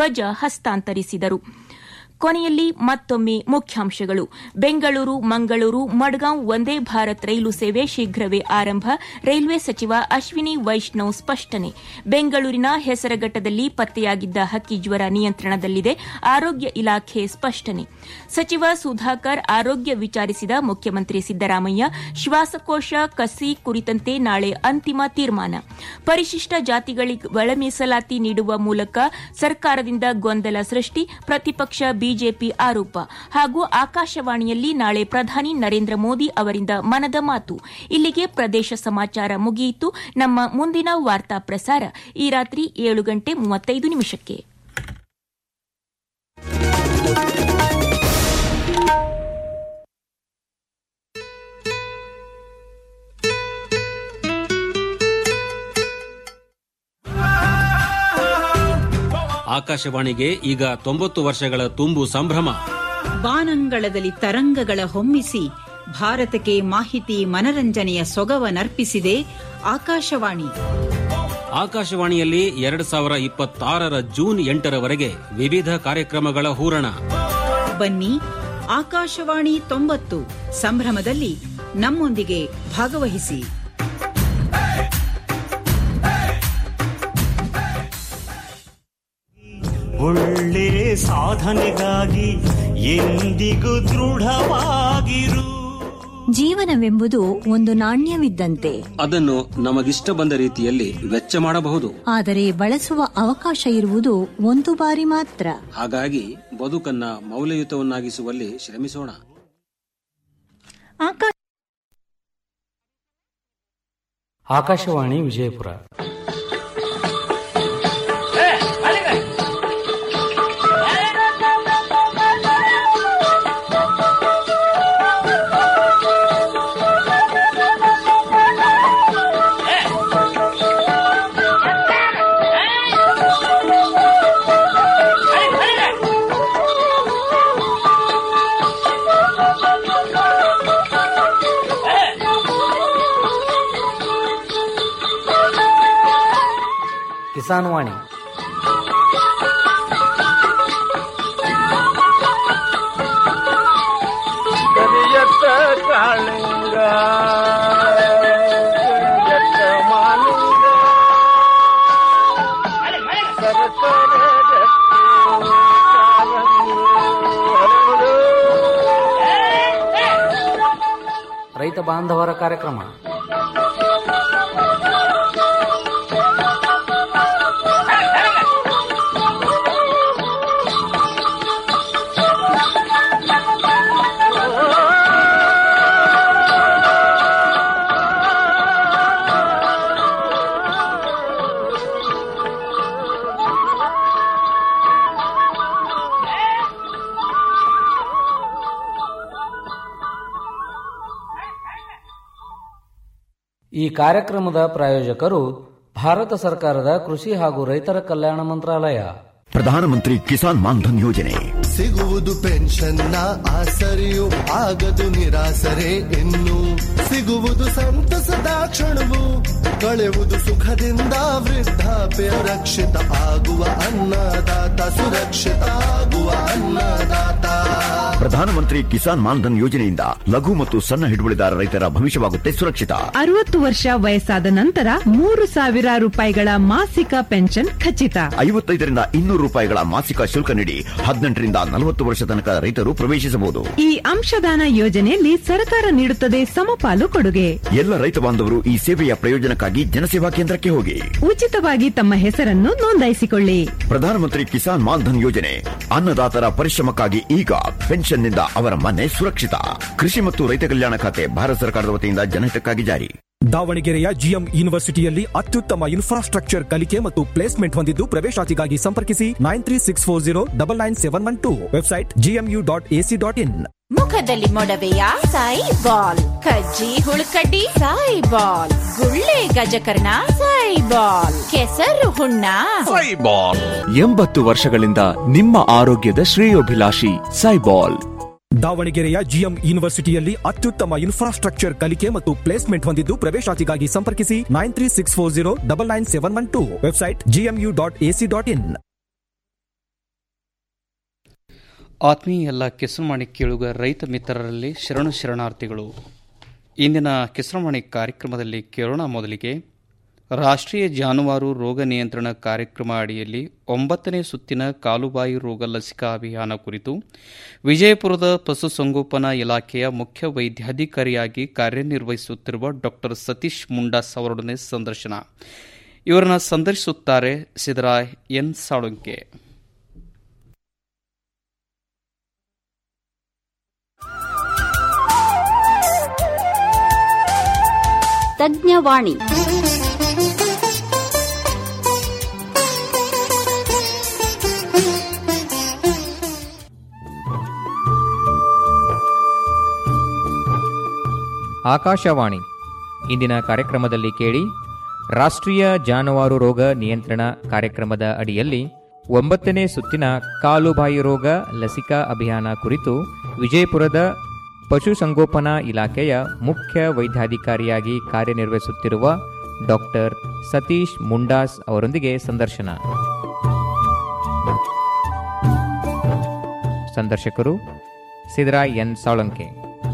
ಧ್ವಜ ಹಸ್ತಾಂತರಿಸಿದರು ಕೊನೆಯಲ್ಲಿ ಮತ್ತೊಮ್ಮೆ ಮುಖ್ಯಾಂಶಗಳು ಬೆಂಗಳೂರು ಮಂಗಳೂರು ಮಡ್ಗಾಂವ್ ಒಂದೇ ಭಾರತ್ ರೈಲು ಸೇವೆ ಶೀಘ್ರವೇ ಆರಂಭ ರೈಲ್ವೆ ಸಚಿವ ಅಶ್ವಿನಿ ವೈಷ್ಣವ್ ಸ್ಪಷ್ಟನೆ ಬೆಂಗಳೂರಿನ ಹೆಸರಘಟ್ಟದಲ್ಲಿ ಪತ್ತೆಯಾಗಿದ್ದ ಹಕ್ಕಿ ಜ್ವರ ನಿಯಂತ್ರಣದಲ್ಲಿದೆ ಆರೋಗ್ಯ ಇಲಾಖೆ ಸ್ಪಷ್ಟನೆ ಸಚಿವ ಸುಧಾಕರ್ ಆರೋಗ್ಯ ವಿಚಾರಿಸಿದ ಮುಖ್ಯಮಂತ್ರಿ ಸಿದ್ದರಾಮಯ್ಯ ಶ್ವಾಸಕೋಶ ಕಸಿ ಕುರಿತಂತೆ ನಾಳೆ ಅಂತಿಮ ತೀರ್ಮಾನ ಪರಿಶಿಷ್ಟ ಜಾತಿಗಳಿಗೆ ಒಳ ಮೀಸಲಾತಿ ನೀಡುವ ಮೂಲಕ ಸರ್ಕಾರದಿಂದ ಗೊಂದಲ ಸೃಷ್ಟಿ ಪ್ರತಿಪಕ್ಷ ಬಿಜೆಪಿ ಆರೋಪ ಹಾಗೂ ಆಕಾಶವಾಣಿಯಲ್ಲಿ ನಾಳೆ ಪ್ರಧಾನಿ ನರೇಂದ್ರ ಮೋದಿ ಅವರಿಂದ ಮನದ ಮಾತು ಇಲ್ಲಿಗೆ ಪ್ರದೇಶ ಸಮಾಚಾರ ಮುಗಿಯಿತು ನಮ್ಮ ಮುಂದಿನ ವಾರ್ತಾ ಪ್ರಸಾರ ಈ ರಾತ್ರಿ ಏಳು ಗಂಟೆ ಮೂವತ್ತೈದು ನಿಮಿಷಕ್ಕೆ ಆಕಾಶವಾಣಿಗೆ ಈಗ ತೊಂಬತ್ತು ವರ್ಷಗಳ ತುಂಬು ಸಂಭ್ರಮ ಬಾನಂಗಳದಲ್ಲಿ ತರಂಗಗಳ ಹೊಮ್ಮಿಸಿ ಭಾರತಕ್ಕೆ ಮಾಹಿತಿ ಮನರಂಜನೆಯ ಸೊಗವನರ್ಪಿಸಿದೆ ಆಕಾಶವಾಣಿ ಆಕಾಶವಾಣಿಯಲ್ಲಿ ಎರಡ್ ಸಾವಿರ ಇಪ್ಪತ್ತಾರರ ಜೂನ್ ಎಂಟರವರೆಗೆ ವಿವಿಧ ಕಾರ್ಯಕ್ರಮಗಳ ಹೂರಣ ಬನ್ನಿ ಆಕಾಶವಾಣಿ ತೊಂಬತ್ತು ಸಂಭ್ರಮದಲ್ಲಿ ನಮ್ಮೊಂದಿಗೆ ಭಾಗವಹಿಸಿ ಒಳ್ಳೆ ಸಾಧನೆಗಾಗಿ ಎಂದಿಗೂ ದೃಢವಾಗಿರು ಜೀವನವೆಂಬುದು ಒಂದು ನಾಣ್ಯವಿದ್ದಂತೆ ಅದನ್ನು ನಮಗಿಷ್ಟ ಬಂದ ರೀತಿಯಲ್ಲಿ ವೆಚ್ಚ ಮಾಡಬಹುದು ಆದರೆ ಬಳಸುವ ಅವಕಾಶ ಇರುವುದು ಒಂದು ಬಾರಿ ಮಾತ್ರ ಹಾಗಾಗಿ ಬದುಕನ್ನ ಮೌಲ್ಯಯುತವನ್ನಾಗಿಸುವಲ್ಲಿ ಶ್ರಮಿಸೋಣ ಆಕಾಶವಾಣಿ ವಿಜಯಪುರ ಕಿಸಾನ್ ವಾಣಿ ಕರಿಯತ್ತ ಕಾಳಿಂಗ ಕರಿಯತ್ತ ಮಾಲಿಂಗ ಸರಸರ ಗಟ್ಟಿ ಕಾಲಂಗಿ ಹರಡು. ರೈತ ಬಾಂಧವರ ಕಾರ್ಯಕ್ರಮ ಈ ಕಾರ್ಯಕ್ರಮದ ಪ್ರಾಯೋಜಕರು ಭಾರತ ಸರ್ಕಾರದ ಕೃಷಿ ಹಾಗೂ ರೈತರ ಕಲ್ಯಾಣ ಮಂತ್ರಾಲಯ ಪ್ರಧಾನಮಂತ್ರಿ ಕಿಸಾನ್ ಮಾನ್ಧನ್ ಯೋಜನೆ ಸಿಗುವುದು ಪೆನ್ಷನ್ನ ಆಸರೆಯು ಆಗದು ನಿರಾಸರೆ ಇನ್ನು ಸಿಗುವುದು ಸಂತಸದ ಕ್ಷಣವು ಕಳೆಯುವುದು ಸುಖದಿಂದ ವೃದ್ಧಾಪ್ಯ ರಕ್ಷಿತ ಆಗುವ ಅನ್ನದಾತ ಸುರಕ್ಷಿತ ಆಗುವ ಅನ್ನದಾತ ಪ್ರಧಾನಮಂತ್ರಿ ಕಿಸಾನ್ ಮಾನ್ಧನ್ ಯೋಜನೆಯಿಂದ ಲಘು ಮತ್ತು ಸಣ್ಣ ಹಿಡುವಳಿದಾರ ರೈತರ ಭವಿಷ್ಯವಾಗುತ್ತೆ ಸುರಕ್ಷಿತ ಅರವತ್ತು ವರ್ಷ ವಯಸ್ಸಾದ ನಂತರ ಮೂರು ಸಾವಿರ ರೂಪಾಯಿಗಳ ಮಾಸಿಕ ಪೆನ್ಷನ್ ಖಚಿತ ಐವತ್ತೈದರಿಂದ ಇನ್ನೂರು ರೂಪಾಯಿಗಳ ಮಾಸಿಕ ಶುಲ್ಕ ನೀಡಿ ಹದಿನೆಂಟರಿಂದ ನಲವತ್ತು ವರ್ಷ ತನಕ ರೈತರು ಪ್ರವೇಶಿಸಬಹುದು ಈ ಅಂಶದಾನ ಯೋಜನೆಯಲ್ಲಿ ಸರ್ಕಾರ ನೀಡುತ್ತದೆ ಸಮಪಾಲು ಕೊಡುಗೆ ಎಲ್ಲ ರೈತ ಬಾಂಧವರು ಈ ಸೇವೆಯ ಪ್ರಯೋಜನಕ್ಕಾಗಿ ಜನಸೇವಾ ಕೇಂದ್ರಕ್ಕೆ ಹೋಗಿ ಉಚಿತವಾಗಿ ತಮ್ಮ ಹೆಸರನ್ನು ನೋಂದಾಯಿಸಿಕೊಳ್ಳಿ ಪ್ರಧಾನಮಂತ್ರಿ ಕಿಸಾನ್ ಮಾನ್ಧನ್ ಯೋಜನೆ ಅನ್ನದಾತರ ಪರಿಶ್ರಮಕ್ಕಾಗಿ ಈಗ ಪೆನ್ಷನ್ನಿಂದ ಅವರ ಮನೆ ಸುರಕ್ಷಿತ ಕೃಷಿ ಮತ್ತು ರೈತ ಕಲ್ಯಾಣ ಖಾತೆ ಭಾರತ ಸರ್ಕಾರದ ವತಿಯಿಂದ ಜನಹಿತಕ್ಕಾಗಿ ಜಾರಿ ದಾವಣಗೆರೆಯ ಜಿಎಂ ಯೂನಿವರ್ಸಿಟಿಯಲ್ಲಿ ಅತ್ಯುತ್ತಮ ಇನ್ಫ್ರಾಸ್ಟ್ರಕ್ಚರ್ ಕಲಿಕೆ ಮತ್ತು ಪ್ಲೇಸ್ಮೆಂಟ್ ಹೊಂದಿದ್ದು ಪ್ರವೇಶಾತಿಗಾಗಿ ಸಂಪರ್ಕಿಸಿ nine three six four zero double nine seven one two website GMU dot AC dot in ಮುಖದಲ್ಲಿ ಮೊಡವೆಯ ಸಾಯಿ ಬಾಲ್ ಕಜ್ಜಿ ಹುಳುಕಡ್ಡಿ ಸಾಯಿ ಬಾಲ್ ಗುಳ್ಳೆ ಗಜಕರ್ಣ ಸಾಯಿ ಬಾಲ್ ಕೆಸರು ಹುಣ್ಣ ಎಂಬತ್ತು ವರ್ಷಗಳಿಂದ ನಿಮ್ಮ ಆರೋಗ್ಯದ ಶ್ರೇಯೋಭಿಲಾಷಿ ಸೈಬಾಲ್ ದಾವಣಗೆರೆಯ ಜಿಎಂ ಯೂನಿವರ್ಸಿಟಿಯಲ್ಲಿ ಅತ್ಯುತ್ತಮ ಇನ್ಫ್ರಾಸ್ಟ್ರಕ್ಚರ್ ಕಲಿಕೆ ಮತ್ತು ಪ್ಲೇಸ್ಮೆಂಟ್ ಹೊಂದಿದ್ದು ಪ್ರವೇಶಾತಿಗಾಗಿ ಸಂಪರ್ಕಿಸಿ nine three six four zero double nine seven one two website GMU dot AC dot in ಆತ್ಮೀಯ ಎಲ್ಲ ಕಿಸನವಾಣಿ ಕೇಳುಗ ರೈತ ಮಿತ್ರರಲ್ಲಿ ಶರಣು ಶರಣಾರ್ಥಿಗಳು ಇಂದಿನ ಕಿಸನವಾಣಿ ಕಾರ್ಯಕ್ರಮದಲ್ಲಿ ಕೇಳೋಣ ಮೊದಲಿಗೆ ರಾಷ್ಟ್ರೀಯ ಜಾನುವಾರು ರೋಗ ನಿಯಂತ್ರಣ ಕಾರ್ಯಕ್ರಮ ಅಡಿಯಲ್ಲಿ ಒಂಬತ್ತನೇ ಸುತ್ತಿನ ಕಾಲುಬಾಯಿ ರೋಗ ಲಸಿಕಾ ಅಭಿಯಾನ ಕುರಿತು ವಿಜಯಪುರದ ಪಶುಸಂಗೋಪನಾ ಇಲಾಖೆಯ ಮುಖ್ಯ ವೈದ್ಯಾಧಿಕಾರಿಯಾಗಿ ಕಾರ್ಯನಿರ್ವಹಿಸುತ್ತಿರುವ ಡಾಕ್ಟರ್ ಸತೀಶ್ ಮುಂಡಾಸ್ ಅವರೊಡನೆ ಸಂದರ್ಶನ ಇವರನ್ನ ಸಂದರ್ಶಿಸುತ್ತಾರೆ ಸಿದ್ದರಾಯ್ ಎನ್ ಸಾಳುಂಕೆ ತಜ್ಞವಾಣಿ ಆಕಾಶವಾಣಿ ಇಂದಿನ ಕಾರ್ಯಕ್ರಮದಲ್ಲಿ ಕೇಳಿ ರಾಷ್ಟ್ರೀಯ ಜಾನುವಾರು ರೋಗ ನಿಯಂತ್ರಣ ಕಾರ್ಯಕ್ರಮದ ಅಡಿಯಲ್ಲಿ ಒಂಬತ್ತನೇ ಸುತ್ತಿನ ಕಾಲುಬಾಯಿ ರೋಗ ಲಸಿಕಾ ಅಭಿಯಾನ ಕುರಿತು ವಿಜಯಪುರದ ಪಶುಸಂಗೋಪನಾ ಇಲಾಖೆಯ ಮುಖ್ಯ ವೈದ್ಯಾಧಿಕಾರಿಯಾಗಿ ಕಾರ್ಯನಿರ್ವಹಿಸುತ್ತಿರುವ ಡಾಕ್ಟರ್ ಸತೀಶ್ ಮುಂಡಾಸ್ ಅವರೊಂದಿಗೆ ಸಂದರ್ಶನ ಸಂದರ್ಶಕರು ಸಿದ್ದರಾಯ್ ಎನ್ ಸಾಳಂಕೆ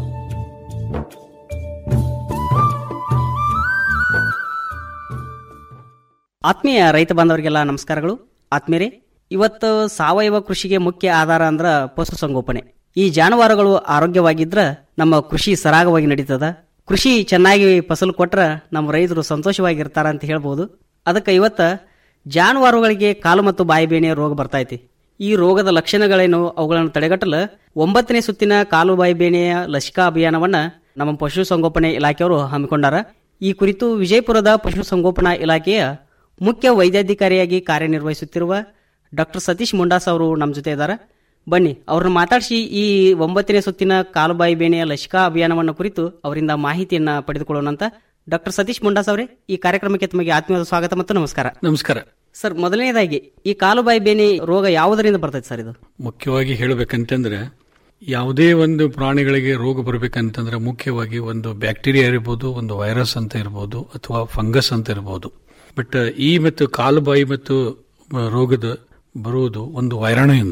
ಆತ್ಮೀಯ ರೈತ ಬಾಂಧವರಿಗೆಲ್ಲ ನಮಸ್ಕಾರಗಳು ಆತ್ಮೀಯರೇ ಇವತ್ತು ಸಾವಯವ ಕೃಷಿಗೆ ಮುಖ್ಯ ಆಧಾರ ಅಂದ್ರ ಪಶುಸಂಗೋಪನೆ ಈ ಜಾನುವಾರುಗಳು ಆರೋಗ್ಯವಾಗಿದ್ರ ನಮ್ಮ ಕೃಷಿ ಸರಾಗವಾಗಿ ನಡೀತದ ಕೃಷಿ ಚೆನ್ನಾಗಿ ಫಸಲು ಕೊಟ್ರ ನಮ್ಮ ರೈತರು ಸಂತೋಷವಾಗಿರ್ತಾರ ಅಂತ ಹೇಳ್ಬೋದು ಅದಕ್ಕೆ ಇವತ್ತ ಜಾನುವಾರುಗಳಿಗೆ ಕಾಲು ಮತ್ತು ಬಾಯಿ ಬೇಣೆಯ ರೋಗ ಬರ್ತೈತಿ ಈ ರೋಗದ ಲಕ್ಷಣಗಳೇನು ಅವುಗಳನ್ನು ತಡೆಗಟ್ಟಲು ಒಂಬತ್ತನೇ ಸುತ್ತಿನ ಕಾಲು ಬಾಯಿ ಬೇಣೆಯ ಲಸಿಕಾ ಅಭಿಯಾನವನ್ನ ನಮ್ಮ ಪಶುಸಂಗೋಪನೆ ಇಲಾಖೆಯವರು ಹಮ್ಮಿಕೊಂಡಾರ ಈ ಕುರಿತು ವಿಜಯಪುರದ ಪಶುಸಂಗೋಪನಾ ಇಲಾಖೆಯ ಮುಖ್ಯ ವೈದ್ಯಾಧಿಕಾರಿಯಾಗಿ ಕಾರ್ಯನಿರ್ವಹಿಸುತ್ತಿರುವ ಡಾಕ್ಟರ್ ಸತೀಶ್ ಮುಂಡಾಸ್ ಅವರು ನಮ್ಮ ಜೊತೆ ಇದ್ದಾರೆ ಬನ್ನಿ ಅವ್ರನ್ನ ಮಾತಾಡಿಸಿ ಈ ಒಂಬತ್ತನೇ ಸುತ್ತಿನ ಕಾಲುಬಾಯಿ ಬೇಣೆಯ ಲಸಿಕಾ ಅಭಿಯಾನವನ್ನು ಕುರಿತು ಅವರಿಂದ ಮಾಹಿತಿಯನ್ನ ಪಡೆದುಕೊಳ್ಳೋಣಂತ ಡಾಕ್ಟರ್ ಸತೀಶ್ ಮುಂಡಾಸ್ ಅವರೇ ಈ ಕಾರ್ಯಕ್ರಮಕ್ಕೆ ತಮಗೆ ಆತ್ಮೀಯವಾದ ಸ್ವಾಗತ ಮತ್ತು ನಮಸ್ಕಾರ ನಮಸ್ಕಾರ ಸರ್ ಮೊದಲನೇದಾಗಿ ಈ ಕಾಲುಬಾಯಿ ಬೇನೆ ರೋಗ ಯಾವುದರಿಂದ ಬರ್ತೈತೆ ಸರ್ ಇದು ಮುಖ್ಯವಾಗಿ ಹೇಳಬೇಕಂತಂದ್ರೆ ಯಾವುದೇ ಒಂದು ಪ್ರಾಣಿಗಳಿಗೆ ರೋಗ ಬರಬೇಕಂತಂದ್ರೆ ಮುಖ್ಯವಾಗಿ ಒಂದು ಬ್ಯಾಕ್ಟೀರಿಯಾ ಇರ್ಬೋದು ಒಂದು ವೈರಸ್ ಅಂತ ಇರ್ಬೋದು ಅಥವಾ ಫಂಗಸ್ ಅಂತ ಇರ್ಬೋದು ಬಟ್ ಈ ಮತ್ತು ಕಾಲುಬಾಯಿ ಮತ್ತು ರೋಗದ ಬರುವುದು ಒಂದು ವೈರಾಣುವಿಂದ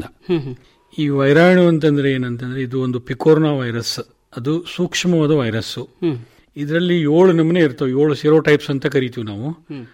ಈ ವೈರಾಣು ಅಂತಂದ್ರೆ ಏನಂತಂದ್ರೆ ಇದು ಒಂದು ಪಿಕೋರ್ನಾ ವೈರಸ್ ಅದು ಸೂಕ್ಷ್ಮವಾದ ವೈರಸ್ಸು ಇದರಲ್ಲಿ ಏಳು ನಮೂನೆ ಇರ್ತವೆ ಏಳು ಸಿರೋ ಟೈಪ್ಸ್ ಅಂತ ಕರಿತೀವಿ ನಾವು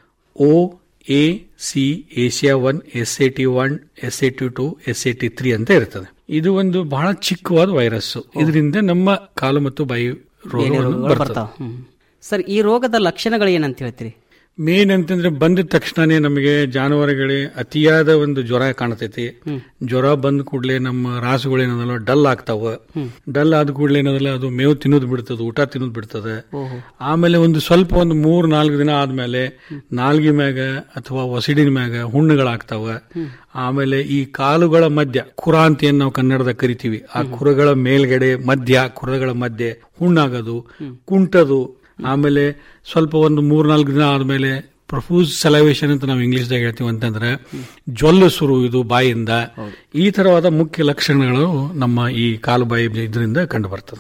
O A C Asia one S A T one S A T two S A T three ಅಂತ ಇರ್ತದೆ ಇದು ಒಂದು ಬಹಳ ಚಿಕ್ಕವಾದ ವೈರಸ್ ಇದರಿಂದ ನಮ್ಮ ಕಾಲು ಮತ್ತು ಬಾಯಿ ರೋಗಗಳು ಬರ್ತವೆ ಬರ್ತಾವ ಸರ್ ಈ ರೋಗದ ಲಕ್ಷಣಗಳು ಏನಂತ ಹೇಳ್ತೀರಿ ಮೇನ್ ಅಂತಂದ್ರೆ ಬಂದ ತಕ್ಷಣನೇ ನಮಗೆ ಜಾನುವಾರುಗಳೇ ಅತಿಯಾದ ಒಂದು ಜ್ವರ ಕಾಣ್ತೈತಿ ಜ್ವರ ಬಂದ ಕೂಡಲೇ ನಮ್ಮ ರಾಸುಗಳು ಏನದಲ್ಲ ಡಲ್ ಆಗ್ತಾವ ಡಲ್ ಆದ ಕೂಡಲೇ ಏನದಲ್ಲ ಅದು ಮೇವು ತಿನ್ನೋದು ಬಿಡ್ತದ ಊಟ ತಿನ್ನೋದು ಬಿಡ್ತದೆ ಆಮೇಲೆ ಒಂದು ಸ್ವಲ್ಪ ಒಂದು ಮೂರ್ ನಾಲ್ಕು ದಿನ ಆದ್ಮೇಲೆ ನಾಲ್ಗಿ ಮ್ಯಾಗ ಅಥವಾ ಒಸಿಡಿನ ಮ್ಯಾಗ ಹುಣ್ಣುಗಳಾಗ್ತಾವ ಆಮೇಲೆ ಈ ಕಾಲುಗಳ ಮಧ್ಯ ಕುರ ಅಂತ ಏನ್ ನಾವು ಕನ್ನಡದಾಗ ಕರಿತೀವಿ ಆ ಕುರಗಳ ಮೇಲ್ಗಡೆ ಮಧ್ಯ ಕುರಗಳ ಮಧ್ಯೆ ಹುಣ್ಣಾಗೋದು ಕುಂಟದು ಆಮೇಲೆ ಸ್ವಲ್ಪ ಒಂದು ಮೂರ್ನಾಲ್ಕು ದಿನ ಆದ್ಮೇಲೆ ಪ್ರೊಫ್ಯೂಸ್ ಸಲೈವೇಶನ್ ಅಂತ ನಾವು ಇಂಗ್ಲಿಷ್ದಾಗ ಹೇಳ್ತೀವಿ ಅಂತಂದ್ರೆ ಜ್ವಲ್ಲು ಸುರು ಇದು ಬಾಯಿಂದ ಈ ತರವಾದ ಮುಖ್ಯ ಲಕ್ಷಣಗಳು ನಮ್ಮ ಈ ಕಾಲು ಬಾಯಿ ಇದರಿಂದ ಕಂಡು ಬರ್ತದೆ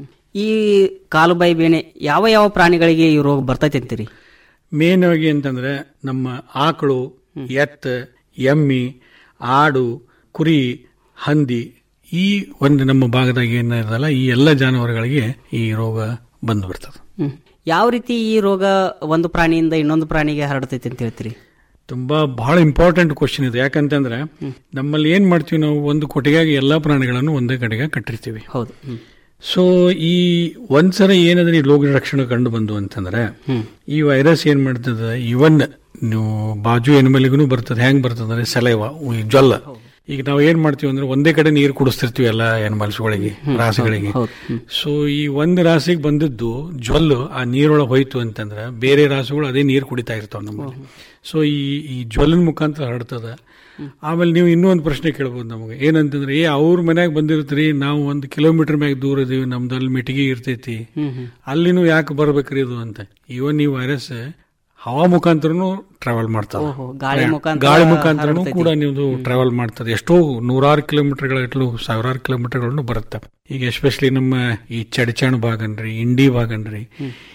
ಈ ಕಾಲುಬಾಯಿ ಬೇನೆ ಯಾವ ಯಾವ ಪ್ರಾಣಿಗಳಿಗೆ ಈ ರೋಗ ಬರ್ತೈತೆ ಅಂತೀರಿ ಮೇನ್ ಆಗಿ ಅಂತಂದ್ರೆ ನಮ್ಮ ಆಕಳು ಎತ್ತ ಎಮ್ಮಿ ಆಡು ಕುರಿ ಹಂದಿ ಈ ಒಂದು ನಮ್ಮ ಭಾಗದಾಗ ಏನಿರಲ್ಲ ಈ ಎಲ್ಲ ಜಾನುವಾರುಗಳಿಗೆ ಈ ರೋಗ ಬಂದು ಬಿಡ್ತದೆ ಯಾವ ರೀತಿ ಈ ರೋಗ ಒಂದು ಪ್ರಾಣಿಯಿಂದ ಇನ್ನೊಂದು ಪ್ರಾಣಿಗೆ ಹರಡ್ತೈತೆ ಅಂತ ಹೇಳ್ತೀರಿ ತುಂಬಾ ಬಹಳ ಇಂಪಾರ್ಟೆಂಟ್ ಕ್ವಶನ್ ಇದು ಯಾಕಂತಂದ್ರೆ ನಮ್ಮಲ್ಲಿ ಏನ್ ಮಾಡ್ತೀವಿ ನಾವು ಒಂದು ಕೊಟ್ಟಿಗೆಗೆ ಎಲ್ಲಾ ಪ್ರಾಣಿಗಳನ್ನು ಒಂದೇ ಕಡೆಗೆ ಕಟ್ಟಿರ್ತೀವಿ ಹೌದು ಸೊ ಈ ಒಂದ್ಸಲ ಏನಾದ್ರೆ ಈ ರೋಗ ಲಕ್ಷಣ ಕಂಡು ಬಂದು ಅಂತಂದ್ರೆ ಈ ವೈರಸ್ ಏನ್ ಮಾಡ್ತದೆ ಇವನ್ ನೀವು ಬಾಜು ಎನಿಮಲ್ಗೂ ಬರ್ತದೆ ಹೆಂಗ್ ಬರ್ತದೆ ಸಲೈವ ಈ ಜ್ವಲ್ಲ ಈಗ ನಾವು ಏನ್ ಮಾಡ್ತೀವಿ ಅಂದ್ರೆ ಒಂದೇ ಕಡೆ ನೀರು ಕುಡಿಸ್ತಿರ್ತೀವಿ ಎಲ್ಲ ಎನಿಮಲ್ಸ್ಗಳಿಗೆ ರಾಸುಗಳಿಗೆ ಸೊ ಈ ಒಂದು ರಾಸಿಗೆ ಬಂದದ್ದು ಜ್ವಲ್ಲು ಆ ನೀರೊಳಗೆ ಹೋಯ್ತು ಅಂತಂದ್ರೆ ಬೇರೆ ರಾಸುಗಳು ಅದೇ ನೀರು ಕುಡಿತಾ ಇರ್ತಾವ ನಮ್ಮಲ್ಲಿ ಸೊ ಈ ಈ ಜ್ವಲ್ಲಿನ ಮುಖಾಂತರ ಹರಡ್ತದ ಆಮೇಲೆ ನೀವು ಇನ್ನೂ ಒಂದು ಪ್ರಶ್ನೆ ಕೇಳ್ಬೋದು ನಮಗೆ ಏನಂತಂದ್ರೆ ಏ ಅವ್ರ ಮನ್ಯಾಗ ಬಂದಿರ್ತೀರಿ ನಾವು ಒಂದು ಕಿಲೋಮೀಟರ್ ಮ್ಯಾಗ ದೂರ ಇದೀವಿ ನಮ್ದು ಅಲ್ಲಿ ಮಿಟಿಗೆ ಇರ್ತೈತಿ ಅಲ್ಲಿನೂ ಯಾಕೆ ಬರ್ಬೇಕ್ರಿ ಇದು ಅಂತ ಇವನ್ ಈ ವೈರಸ್ ಹವಾ ಮುಖಾಂತರನು ಟ್ರಾವೆಲ್ ಮಾಡ್ತದೆ ಓಹೋ, ಗಾಳಿ ಮುಖಾಂತರ ಗಾಳಿ ಮುಖಾಂತರನು ಹರಡ್ತೈತಿ. ಕೂಡ ನೀವು ಟ್ರಾವೆಲ್ ಮಾಡ್ತದೆ ಎಷ್ಟೋ ನೂರಾರು ಕಿಲೋಮೀಟರ್ಗಳು ಸಾವಿರಾರು ಕಿಲೋಮೀಟರ್ಗಳನ್ನು ಬರುತ್ತೆ ಈಗ ಎಸ್ಪೆಷಲಿ ನಮ್ಮ ಈ ಚಡಚಾಣ ಭಾಗನ್ರಿ ಇಂಡಿ ಭಾಗನ್ರಿ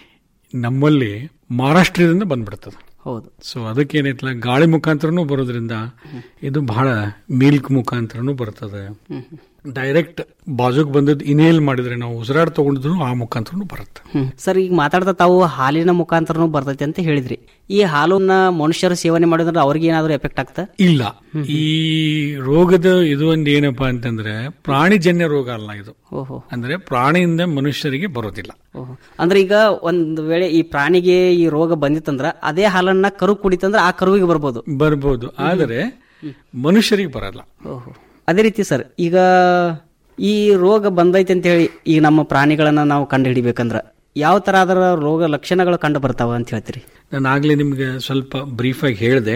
ನಮ್ಮಲ್ಲಿ ಮಹಾರಾಷ್ಟ್ರದಿಂದ ಬಂದ್ಬಿಡ್ತದೆ ಹೌದು ಸೊ ಅದಕ್ಕೆ ಏನೈತಲ್ಲ ಗಾಳಿ ಮುಖಾಂತರನು ಬರೋದ್ರಿಂದ ಇದು ಬಹಳ ಮಿಲ್ಕ್ ಮುಖಾಂತರನು ಬರ್ತದೆ ಡೈರೆಕ್ಟ್ ಬಾಜುಕ್ ಬಂದದ್ದು ಇನೇಲ್ ಮಾಡಿದ್ರೆ ನಾವು ಉಸಿರಾಡ್ ತಗೊಂಡಿದ್ರು ಆ ಮುಖಾಂತರ ಬರುತ್ತೆ ಹ್ಮ್ ಸರ್ ಈಗ ಮಾತಾಡ್ತಾ ತಾವು ಹಾಲಿನ ಮುಖಾಂತರನೂ ಬರ್ತೈತೆ ಅಂತ ಹೇಳಿದ್ರಿ ಈ ಹಾಲನ್ನ ಮನುಷ್ಯರು ಸೇವನೆ ಮಾಡಿದ್ರೆ ಅವ್ರಿಗೆ ಏನಾದ್ರು ಎಫೆಕ್ಟ್ ಆಗ್ತಾ ಇಲ್ಲ ಈ ರೋಗದ ಇದು ಒಂದು ಏನಪ್ಪಾ ಅಂತಂದ್ರೆ ಪ್ರಾಣಿಜನ್ಯ ರೋಗ ಅಲ್ಲ ಇದು ಓಹೋ ಅಂದ್ರೆ ಪ್ರಾಣಿಯಿಂದ ಮನುಷ್ಯರಿಗೆ ಬರೋದಿಲ್ಲ ಓಹೋ. ಅಂದ್ರೆ ಈಗ ಒಂದ್ ವೇಳೆ ಈ ಪ್ರಾಣಿಗೆ ಈ ರೋಗ ಬಂದಿತ್ತಂದ್ರ ಅದೇ ಹಾಲನ್ನ ಕರು ಕುಡಿತಂದ್ರ ಆ ಕರುವಿಗೆ ಬರ್ಬೋದು ಬರ್ಬೋದು ಆದರೆ ಮನುಷ್ಯರಿಗೆ ಬರಲ್ಲ ಓಹೋ ಅದೇ ರೀತಿ ಸರ್ ಈಗ ಈ ರೋಗ ಬಂದೈತೆ ಅಂತ ಹೇಳಿ ಈಗ ನಮ್ಮ ಪ್ರಾಣಿಗಳನ್ನ ನಾವು ಕಂಡು ಹಿಡಿಬೇಕಂದ್ರ ಯಾವ ತರ ಅದರ ರೋಗ ಲಕ್ಷಣಗಳು ಕಂಡು ಬರ್ತಾವ ಅಂತ ಹೇಳ್ತೀರಿ ನಾನು ಆಗ್ಲೇ ನಿಮ್ಗೆ ಸ್ವಲ್ಪ ಬ್ರೀಫ್ ಆಗಿ ಹೇಳಿದೆ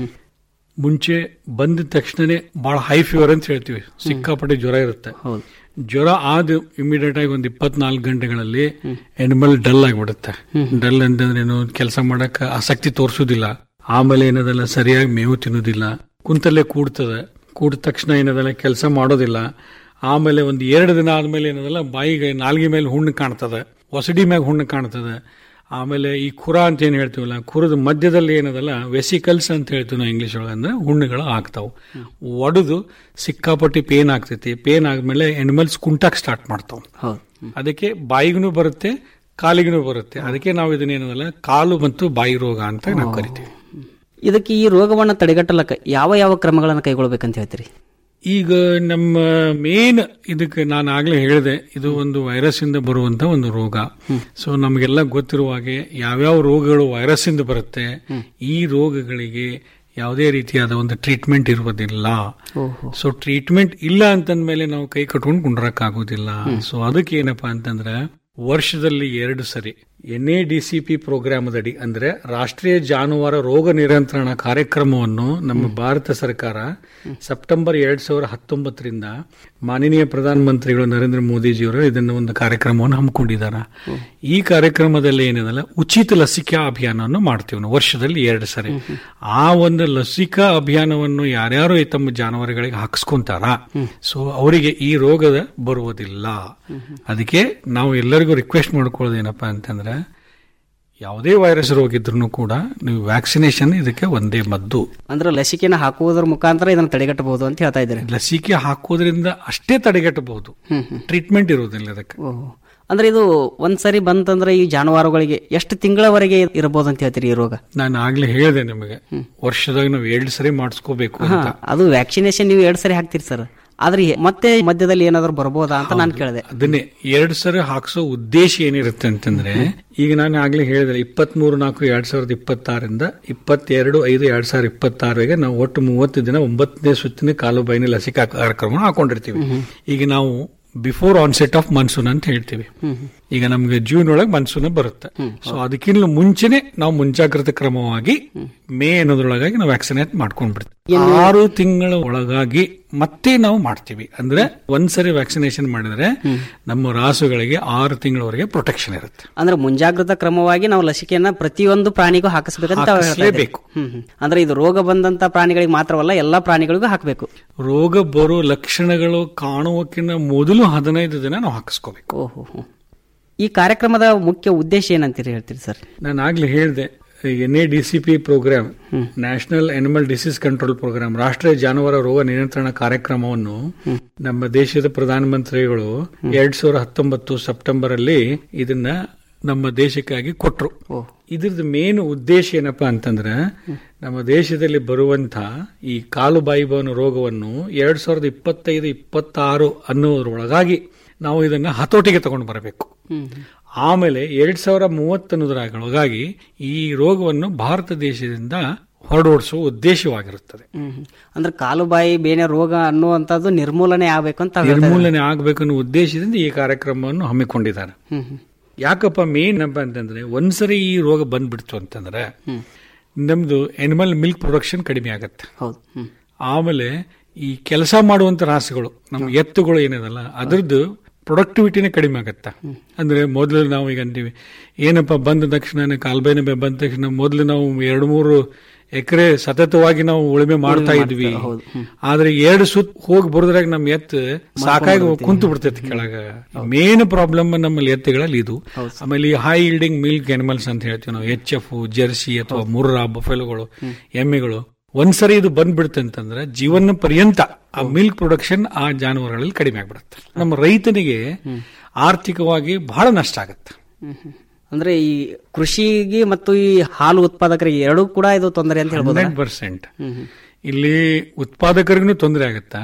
ಮುಂಚೆ ಬಂದ ತಕ್ಷಣನೇ ಬಹಳ ಹೈ ಫೀವರ್ ಅಂತ ಹೇಳ್ತೀವಿ ಸಿಕ್ಕಾಪಟ್ಟೆ ಜ್ವರ ಇರುತ್ತೆ ಜ್ವರ ಆದ ಇಮಿಡಿಯೇಟ್ ಆಗಿ ಒಂದು ಇಪ್ಪತ್ನಾಲ್ಕು ಗಂಟೆಗಳಲ್ಲಿ ಎನಿಮಲ್ ಡಲ್ ಆಗಿಬಿಡುತ್ತೆ ಡಲ್ ಅಂತಂದ್ರೆ ಏನು ಕೆಲಸ ಮಾಡಕ್ ಆಸಕ್ತಿ ತೋರಿಸೋದಿಲ್ಲ ಆಮೇಲೆ ಏನದಲ್ಲ ಸರಿಯಾಗಿ ಮೇವು ತಿನ್ನೋದಿಲ್ಲ ಕುಂತಲ್ಲೇ ಕೂಡ್ತದೆ ಕೂಡಿದ ತಕ್ಷಣ ಏನದಲ್ಲ ಕೆಲಸ ಮಾಡೋದಿಲ್ಲ ಆಮೇಲೆ ಒಂದು ಎರಡು ದಿನ ಆದ್ಮೇಲೆ ಏನದಲ್ಲ ಬಾಯಿಗೆ ನಾಲ್ಗೆ ಮೇಲೆ ಹುಣ್ಣು ಕಾಣ್ತದೆ ಒಸಡಿ ಮ್ಯಾಗ ಹುಣ್ಣು ಕಾಣ್ತದೆ ಆಮೇಲೆ ಈ ಖುರ ಅಂತ ಏನು ಹೇಳ್ತೀವಲ್ಲ ಖುರದ ಮಧ್ಯದಲ್ಲಿ ಏನದಲ್ಲ ವೆಸಿಕಲ್ಸ್ ಅಂತ ಹೇಳ್ತೀವಿ ನಾವು ಇಂಗ್ಲಿಷ್ ಒಳಗೆ ಅಂದ್ರೆ ಹುಣ್ಣುಗಳು ಆಗ್ತಾವು ಒಡೆದು ಸಿಕ್ಕಾಪಟ್ಟಿ ಪೇನ್ ಆಗ್ತೈತಿ ಪೇನ್ ಆದ್ಮೇಲೆ ಎನಿಮಲ್ಸ್ ಕುಂಟಾಕ್ ಸ್ಟಾರ್ಟ್ ಮಾಡ್ತಾವ ಅದಕ್ಕೆ ಬಾಯಿಗೂ ಬರುತ್ತೆ ಕಾಲಿಗೂ ಬರುತ್ತೆ ಅದಕ್ಕೆ ನಾವು ಇದನ್ನೇನದಲ್ಲ ಕಾಲು ಮತ್ತು ಬಾಯಿ ರೋಗ ಅಂತ ನಾವು ಕರಿತೀವಿ ಇದಕ್ಕೆ ಈ ರೋಗವನ್ನ ತಡೆಗಟ್ಟಲಕ್ಕ ಯಾವ ಯಾವ ಕ್ರಮಗಳನ್ನ ಕೈಗೊಳ್ಬೇಕಂತ ಹೇಳ್ತೀರಿ ಈಗ ನಮ್ಮ ಮೇನ್ ಇದಕ್ಕೆ ನಾನು ಆಗ್ಲೇ ಹೇಳಿದೆ ಇದು ಒಂದು ವೈರಸ್ ಇಂದ ಬರುವಂತ ಒಂದು ರೋಗ ಸೊ ನಮಗೆಲ್ಲ ಗೊತ್ತಿರುವ ಹಾಗೆ ಯಾವ್ಯಾವ ರೋಗಗಳು ವೈರಸ್ ಇಂದ ಬರುತ್ತೆ ಈ ರೋಗಗಳಿಗೆ ಯಾವುದೇ ರೀತಿಯಾದ ಒಂದು ಟ್ರೀಟ್ಮೆಂಟ್ ಇರುವುದಿಲ್ಲ ಸೊ ಟ್ರೀಟ್ಮೆಂಟ್ ಇಲ್ಲ ಅಂತಂದ್ಮೇಲೆ ನಾವು ಕೈ ಕಟ್ಕೊಂಡು ಕುಂಡ್ರಕ್ ಆಗೋದಿಲ್ಲ ಸೊ ಅದಕ್ಕೆ ಏನಪ್ಪಾ ಅಂತಂದ್ರೆ ವರ್ಷದಲ್ಲಿ ಎರಡು ಸರಿ N A D C P ಪ್ರೋಗ್ರಾಮದಡಿ ಅಂದ್ರೆ ರಾಷ್ಟ್ರೀಯ ಜಾನುವಾರು ರೋಗ ನಿಯಂತ್ರಣ ಕಾರ್ಯಕ್ರಮವನ್ನು ನಮ್ಮ ಭಾರತ ಸರ್ಕಾರ ಸೆಪ್ಟೆಂಬರ್ ಎರಡ್ ಸಾವಿರದ ಹತ್ತೊಂಬತ್ತರಿಂದ ಮಾನನೀಯ ಪ್ರಧಾನಮಂತ್ರಿಗಳು ನರೇಂದ್ರ ಮೋದಿಜಿಯವರು ಇದನ್ನು ಒಂದು ಕಾರ್ಯಕ್ರಮವನ್ನು ಹಮ್ಮಿಕೊಂಡಿದ್ದಾರೆ ಈ ಕಾರ್ಯಕ್ರಮದಲ್ಲಿ ಏನಿದಲ್ಲ ಉಚಿತ ಲಸಿಕಾ ಅಭಿಯಾನವನ್ನು ಮಾಡ್ತೀವಿ ನಾವು ವರ್ಷದಲ್ಲಿ ಎರಡು ಸರಿ ಆ ಒಂದು ಲಸಿಕಾ ಅಭಿಯಾನವನ್ನು ಯಾರ್ಯಾರು ಈ ತಮ್ಮ ಜಾನುವಾರುಗಳಿಗೆ ಹಾಕಿಸ್ಕೊಂತಾರ ಸೊ ಅವರಿಗೆ ಈ ರೋಗದ ಬರುವುದಿಲ್ಲ ಅದಕ್ಕೆ ನಾವು ಎಲ್ಲರಿಗೂ ರಿಕ್ವೆಸ್ಟ್ ಮಾಡ್ಕೊಳ್ಳೋದು ಏನಪ್ಪಾ ಅಂತಂದ್ರೆ ಯಾವುದೇ ವೈರಸ್ ರೋಗ ಇದ್ರೂ ಕೂಡ ನೀವು ವ್ಯಾಕ್ಸಿನೇಷನ್ ಇದಕ್ಕೆ ಒಂದೇ ಮದ್ದು ಅಂದ್ರೆ ಲಸಿಕೆನ ಹಾಕುವುದರ ಮುಖಾಂತರ ಇದನ್ನ ತಡೆಗಟ್ಟಬಹುದು ಅಂತ ಹೇಳ್ತಾ ಇದ್ದಾರೆ ಲಸಿಕೆ ಹಾಕೋದ್ರಿಂದ ಅಷ್ಟೇ ತಡೆಗಟ್ಟಬಹುದು ಟ್ರೀಟ್ಮೆಂಟ್ ಇರುವುದಿಲ್ಲ ಅದಕ್ಕೆ ಅಂದ್ರೆ ಇದು ಒಂದ್ಸರಿ ಬಂತಂದ್ರೆ ಈ ಜಾನುವಾರುಗಳಿಗೆ ಎಷ್ಟು ತಿಂಗಳವರೆಗೆ ಇರಬಹುದು ಅಂತ ಹೇಳ್ತೀರಿ ಈ ರೋಗ ನಾನು ಆಗ್ಲೇ ಹೇಳಿದೆ ನಿಮಗೆ ವರ್ಷದಾಗ ನಾವು ಎರಡು ಸರಿ ಮಾಡಿಸ್ಕೋಬೇಕು ಹಾ, ಅಂತ ಅದು ವ್ಯಾಕ್ಸಿನೇಷನ್ ನೀವು ಎರಡ್ ಸರಿ ಹಾಕ್ತೀರಿ ಸರ್ ಆದ್ರೆ ಮತ್ತೆ ಮಧ್ಯದಲ್ಲಿ ಏನಾದ್ರು ಬರ್ಬೋದಾ ಅಂತ ನಾನು ಕೇಳಿದೆ ಅದನ್ನೇ ಎರಡು ಸರಿ ಹಾಕ್ಸೋ ಉದ್ದೇಶ ಏನಿರುತ್ತೆ ಅಂತಂದ್ರೆ ಈಗ ನಾನು ಆಗ್ಲೇ ಹೇಳಿದ್ರೆ ಇಪ್ಪತ್ತ್ ಮೂರು ನಾಲ್ಕು ಎರಡ್ ಸಾವಿರದ ಇಪ್ಪತ್ತಾರರಿಂದ ಇಪ್ಪತ್ತೆರಡು ಐದು ಎರಡ್ ಸಾವಿರದ ಇಪ್ಪತ್ತಾರರಿಗೆ ನಾವು ಒಟ್ಟು ಮೂವತ್ತು ದಿನ ಒಂಬತ್ತನೇ ಸುತ್ತಿನ ಕಾಲು ಬಾಯಿನ ಲಸಿಕಾ ಕಾರ್ಯಕ್ರಮ ಹಾಕೊಂಡಿರ್ತೀವಿ ಈಗ ನಾವು ಬಿಫೋರ್ ಆನ್ಸೆಟ್ ಆಫ್ ಮನ್ಸೂನ್ ಅಂತ ಹೇಳ್ತೀವಿ ಈಗ ನಮ್ಗೆ ಜೂನ್ ಒಳಗೆ ಮನ್ಸೂನ್ ಬರುತ್ತೆ ಸೊ ಅದಕ್ಕಿಂತ ಮುಂಚೆನೆ ನಾವು ಮುಂಜಾಗ್ರತಾ ಕ್ರಮವಾಗಿ ಮೇ ಅನ್ನೋದ್ರೊಳಗಾಗಿ ನಾವು ವ್ಯಾಕ್ಸಿನೇಟ್ ಮಾಡ್ಕೊಂಡ್ಬಿಡ್ತೀವಿ ಆರು ತಿಂಗಳ ಒಳಗಾಗಿ ಮತ್ತೆ ನಾವು ಮಾಡ್ತೀವಿ ಅಂದ್ರೆ ಒಂದ್ಸರಿ ವ್ಯಾಕ್ಸಿನೇಷನ್ ಮಾಡಿದ್ರೆ ನಮ್ಮ ರಾಸುಗಳಿಗೆ ಆರು ತಿಂಗಳವರೆಗೆ ಪ್ರೊಟೆಕ್ಷನ್ ಇರುತ್ತೆ ಅಂದ್ರೆ ಮುಂಜಾಗ್ರತಾ ಕ್ರಮವಾಗಿ ನಾವು ಲಸಿಕೆಯನ್ನ ಪ್ರತಿಯೊಂದು ಪ್ರಾಣಿಗೂ ಹಾಕಿಸ್ಬೇಕಂತ ಅವ್ರು ಹೇಳ್ತಾ ಇದ್ದಾರೆ. ಹಾಕಿಸ್ಲೇಬೇಕು. ಹ್ಮ್ ಹ್ಮ್. ಅಂದ್ರೆ ಇದು ರೋಗ ಬಂದಂತ ಪ್ರಾಣಿಗಳಿಗೆ ಮಾತ್ರವಲ್ಲ ಎಲ್ಲಾ ಪ್ರಾಣಿಗಳಿಗೂ ಹಾಕಬೇಕು ರೋಗ ಬರೋ ಲಕ್ಷಣಗಳು ಕಾಣುವಕ್ಕಿಂತ ಮೊದಲು ಹದಿನೈದು ದಿನ ನಾವು ಹಾಕಿಸ್ಕೋಬೇಕು ಓಹೋ ಈ ಕಾರ್ಯಕ್ರಮದ ಮುಖ್ಯ ಉದ್ದೇಶ ಏನಂತೀರಿ ಹೇಳ್ತೀರಿ ಸರ್ ನಾನು ಆಗ್ಲೇ ಹೇಳಿದೆ N A D C P program national animal disease control program ರಾಷ್ಟ್ರೀಯ ಜಾನುವಾರು ರೋಗ ನಿಯಂತ್ರಣ ಕಾರ್ಯಕ್ರಮವನ್ನು ನಮ್ಮ ದೇಶದ ಪ್ರಧಾನಮಂತ್ರಿಗಳು ಎರಡ್ ಸಾವಿರದ ಹತ್ತೊಂಬತ್ತು ಸೆಪ್ಟೆಂಬರ್ ಅಲ್ಲಿ ಇದನ್ನ ನಮ್ಮ ದೇಶಕ್ಕಾಗಿ ಕೊಟ್ರು ಇದ್ರದ್ದು ಮೇನ್ ಉದ್ದೇಶ ಏನಪ್ಪಾ ಅಂತಂದ್ರೆ ನಮ್ಮ ದೇಶದಲ್ಲಿ ಬರುವಂತ ಈ ಕಾಲು ಬಾಯಿ ಬಾನು ರೋಗವನ್ನು ಎರಡ್ ಸಾವಿರದ ಇಪ್ಪತ್ತೈದು ಇಪ್ಪತ್ತಾರು ಅನ್ನೋದ್ರೊಳಗಾಗಿ ನಾವು ಇದನ್ನ ಹತೋಟಿಗೆ ತಗೊಂಡು ಬರಬೇಕು ಆಮೇಲೆ ಎರಡ್ ಸಾವಿರ ಮೂವತ್ತನ್ನೋದ್ರೊಳಗಾಗಿ ಈ ರೋಗವನ್ನು ಭಾರತ ದೇಶದಿಂದ ಹೊರಡೋಡಿಸುವ ಉದ್ದೇಶವಾಗಿರುತ್ತದೆ ಹ್ಮ್ ಹ್ಮ್. ಅಂದ್ರೆ ಕಾಲು ಬಾಯಿ ಬೇನೆ ರೋಗ ಅನ್ನುವಂಥದ್ದು ನಿರ್ಮೂಲನೆ ಆಗ್ಬೇಕು ಅಂತ ಅವ್ರು ಹೇಳ್ತಾ ಇದ್ದಾರೆ. ನಿರ್ಮೂಲನೆ ಆಗಬೇಕನ್ನೋ ಉದ್ದೇಶದಿಂದ ಈ ಕಾರ್ಯಕ್ರಮವನ್ನು ಹಮ್ಮಿಕೊಂಡಿದ್ದಾರೆ ಹ್ಮ್ ಹ್ಮ್. ಯಾಕಪ್ಪ ಮೇನ್ ಏನಪ್ಪ ಅಂತಂದ್ರೆ ಒಂದ್ಸರಿ ಈ ರೋಗ ಬಂದ್ಬಿಡ್ತು ಅಂತಂದ್ರೆ ನಮ್ದು ಎನಿಮಲ್ ಮಿಲ್ಕ್ ಪ್ರೊಡಕ್ಷನ್ ಕಡಿಮೆ ಆಗತ್ತೆ ಹೌದು ಹ್ಮ್. ಆಮೇಲೆ ಈ ಕೆಲಸ ಮಾಡುವಂತ ರಾಸುಗಳು ನಮ್ಮ ಎತ್ತುಗಳು ಏನಿದಲ್ಲ ಅದ್ರದ್ದು ಪ್ರೊಡಕ್ಟಿವಿಟಿನೇ ಕಡಿಮೆ ಆಗತ್ತ ಅಂದ್ರೆ ಮೊದಲು ನಾವು ಈಗ ಅಂತೀವಿ ಏನಪ್ಪ ಬಂದ ತಕ್ಷಣ ಕಾಲ್ಬೇನೆ ಬಂದ ತಕ್ಷಣ ಮೊದಲು ನಾವು ಎರಡು ಮೂರು ಎಕರೆ ಸತತವಾಗಿ ನಾವು ಉಳುಮೆ ಮಾಡ್ತಾ ಇದ್ವಿ ಆದ್ರೆ ಎರಡು ಸುತ್ತ ಹೋಗಿ ಬರೋದ್ರಾಗ ನಮ್ ಎತ್ತು ಸಾಕಾಗಿ ಕುಂತು ಬಿಡ್ತೈತಿ ಕೆಳಗ ಮೇನ್ ಪ್ರಾಬ್ಲಮ್ ನಮ್ಮಲ್ಲಿ ಎತ್ತುಗಳಲ್ಲಿ ಇದು ಆಮೇಲೆ ಈ ಹೈ ಇಲ್ಡಿಂಗ್ ಮಿಲ್ಕ್ ಅನಿಮಲ್ಸ್ ಅಂತ ಹೇಳ್ತೀವಿ ನಾವು ಎಚ್ ಎಫ್ ಜರ್ಸಿ ಅಥವಾ ಮುರ್ರಾ ಬಫೆಲೋಗಳು ಎಮ್ಮೆಗಳು ಒಂದ್ಸರಿ ಇದು ಬಂದ್ಬಿಡುತ್ತೆ ಅಂತಂದ್ರೆ ಜೀವನ ಪರ್ಯಂತ ಆ ಮಿಲ್ಕ್ ಪ್ರೊಡಕ್ಷನ್ ಆ ಜಾನುವಾರುಗಳಲ್ಲಿ ಕಡಿಮೆ ಆಗ್ಬಿಡುತ್ತೆ ನಮ್ಮ ರೈತನಿಗೆ ಆರ್ಥಿಕವಾಗಿ ಬಹಳ ನಷ್ಟ ಆಗುತ್ತೆ ಅಂದ್ರೆ ಈ ಕೃಷಿಗೆ ಮತ್ತು ಈ ಹಾಲು ಉತ್ಪಾದಕರಿಗೆ ಎರಡೂ ಕೂಡ ಇದು ತೊಂದರೆ ಅಂತ ಹೇಳ್ಬೋದು ಹಂಡ್ರೆಡ್ ಪರ್ಸೆಂಟ್ ಇಲ್ಲಿ ಉತ್ಪಾದಕರಿಗೂ ತೊಂದರೆ ಆಗುತ್ತಾ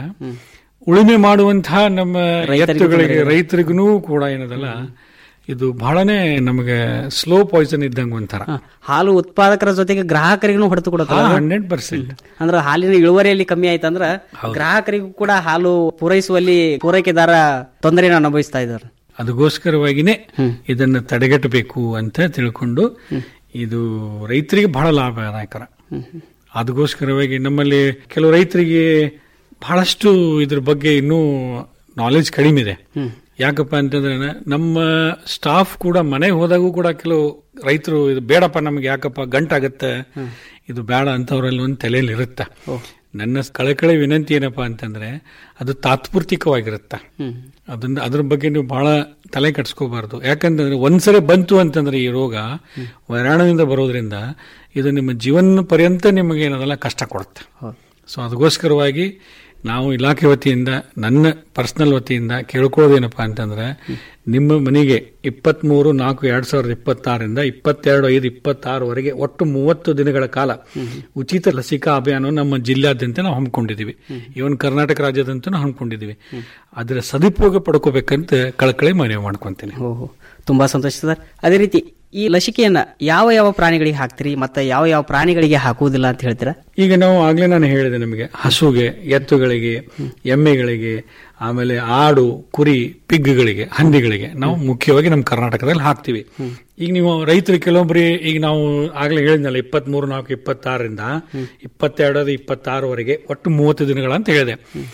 ಉಳುಮೆ ಮಾಡುವಂತಹ ನಮ್ಮ ರೈತರಿಗೂ ಎತ್ತುಗಳಿಗೆ ತೊಂದ್ರೆ. ರೈತರಿಗೂ ಕೂಡ ಏನದಲ್ಲ ಇದು ಬಹಳನೇ ನಮಗೆ ಸ್ಲೋ ಪಾಯ್ಸನ್ ಇದ್ದಂಗೆ ಒಂಥರ ಹಾಲು ಉತ್ಪಾದಕರ ಜೊತೆಗೆ ಗ್ರಾಹಕರಿಗೂ ಹೊಡೆತು ಕೊಡುತ್ತಲ್ಲ ಅದು? ಹಂಡ್ರೆಡ್ ಪರ್ಸೆಂಟ್ ಅಂದ್ರೆ ಹಾಲಿನ ಇಳುವರಿಯಲ್ಲಿ ಕಮ್ಮಿ ಆಯ್ತಂದ್ರ ಗ್ರಾಹಕರಿಗೂ ಕೂಡ ಹಾಲು ಪೂರೈಸುವಲ್ಲಿ ಪೂರೈಕೆದಾರ ತೊಂದರೆಯನ್ನು ಅನುಭವಿಸ್ತಾ ಇದ್ದಾರೆ ಅದಕ್ಕೋಸ್ಕರವಾಗಿನೇ ಇದನ್ನ ತಡೆಗಟ್ಟಬೇಕು ಅಂತ ತಿಳ್ಕೊಂಡು ಇದು ರೈತರಿಗೆ ಬಹಳ ಲಾಭದಾಯಕರ ಅದಕ್ಕೋಸ್ಕರವಾಗಿ ನಮ್ಮಲ್ಲಿ ಕೆಲವು ರೈತರಿಗೆ ಬಹಳಷ್ಟು ಇದ್ರ ಬಗ್ಗೆ ಇನ್ನೂ ನಾಲೆಜ್ ಕಡಿಮೆ ಇದೆ ಯಾಕಪ್ಪ ಅಂತಂದ್ರೆ ನಮ್ಮ ಸ್ಟಾಫ್ ಕೂಡ ಮನೆಗೆ ಹೋದಾಗೂ ಕೂಡ ಕೆಲವು ರೈತರು ಇದು ಬೇಡಪ್ಪ ನಮ್ಗೆ ಯಾಕಪ್ಪ ಗಂಟಾಗತ್ತೆ ಇದು ಬೇಡ ಅಂತವ್ರಲ್ಲಿ ಒಂದು ತಲೆಯಲ್ಲಿ ಇರುತ್ತೆ ನನ್ನ ಕಳಕಳಿ ವಿನಂತಿ ಏನಪ್ಪಾ ಅಂತಂದ್ರೆ ಅದು ತಾತ್ಪೂರ್ತಿಕವಾಗಿರುತ್ತೆ ಅದನ್ನ ಅದ್ರ ಬಗ್ಗೆ ನೀವು ಬಹಳ ತಲೆ ಕಟ್ಸ್ಕೋಬಾರ್ದು ಯಾಕಂತಂದ್ರೆ ಒಂದ್ಸರಿ ಬಂತು ಅಂತಂದ್ರೆ ಈ ರೋಗ ವೈರಾಣದಿಂದ ಬರೋದ್ರಿಂದ ಇದು ನಿಮ್ಮ ಜೀವನ ಪರ್ಯಂತ ನಿಮಗೆ ಏನದಲ್ಲ ಕಷ್ಟ ಕೊಡುತ್ತೆ ಸೊ ಅದಕ್ಕೋಸ್ಕರವಾಗಿ ನಾವು ಇಲಾಖೆ ವತಿಯಿಂದ ನನ್ನ ಪರ್ಸನಲ್ ವತಿಯಿಂದ ಕೇಳ್ಕೊಳ್ಳೋದೇನಪ್ಪಾ ಅಂತಂದ್ರೆ ನಿಮ್ಮ ಮನೆಗೆ ಇಪ್ಪತ್ಮೂರು ನಾಲ್ಕು ಎರಡ್ ಸಾವಿರದ ಇಪ್ಪತ್ತಾರರಿಂದ ಇಪ್ಪತ್ತೆರಡು ಐದು ಇಪ್ಪತ್ತಾರವರೆಗೆ ಒಟ್ಟು ಮೂವತ್ತು ದಿನಗಳ ಕಾಲ ಉಚಿತ ಲಸಿಕಾ ಅಭಿಯಾನ ನಮ್ಮ ಜಿಲ್ಲಾದ್ಯಂತ ನಾವು ಹಮ್ಮಿಕೊಂಡಿದ್ದೀವಿ ಇವನ್ ಕರ್ನಾಟಕ ರಾಜ್ಯಾದ್ಯಂತ ನಾವು ಹಮ್ಮಿಕೊಂಡಿದ್ದೀವಿ ಅದರ ಸದುಪಯೋಗ ಪಡ್ಕೋಬೇಕಂತ ಕಳಕಳಿ ಮನವಿ ಮಾಡ್ಕೊಂತೀನಿ ಓಹೋ ತುಂಬಾ ಸಂತೋಷ ಸರ್ ಅದೇ ರೀತಿ ಈ ಲಸಿಕೆಯನ್ನ ಯಾವ ಯಾವ ಪ್ರಾಣಿಗಳಿಗೆ ಹಾಕ್ತೀರಿ ಮತ್ತೆ ಯಾವ ಯಾವ ಪ್ರಾಣಿಗಳಿಗೆ ಹಾಕುವುದಿಲ್ಲ ಅಂತ ಹೇಳ್ತೀರಾ ಈಗ ನಾವು ಆಗ್ಲೇ ನಾನು ಹೇಳಿದೆ ನಮಗೆ ಹಸುಗೆ ಎತ್ತುಗಳಿಗೆ ಎಮ್ಮೆಗಳಿಗೆ ಆಮೇಲೆ ಆಡು ಕುರಿ ಪಿಗ್ಗಳಿಗೆ ಹಂದಿಗಳಿಗೆ ನಾವು ಮುಖ್ಯವಾಗಿ ನಮ್ಮ ಕರ್ನಾಟಕದಲ್ಲಿ ಹಾಕ್ತಿವಿ ಈಗ ನೀವು ರೈತರು ಕೆಲವೊಬ್ರಿ ಈಗ ನಾವು ಆಗ್ಲೇ ಹೇಳಿದ್ನಲ್ಲ ಇಪ್ಪತ್ತ್ ಮೂರು ನಾಲ್ಕು ಇಪ್ಪತ್ತಾರರಿಂದ ಇಪ್ಪತ್ತೆರಡು ಇಪ್ಪತ್ತಾರವರೆಗೆ ಒಟ್ಟು ಮೂವತ್ತು ದಿನಗಳ ಅಂತ ಹೇಳಿದೆ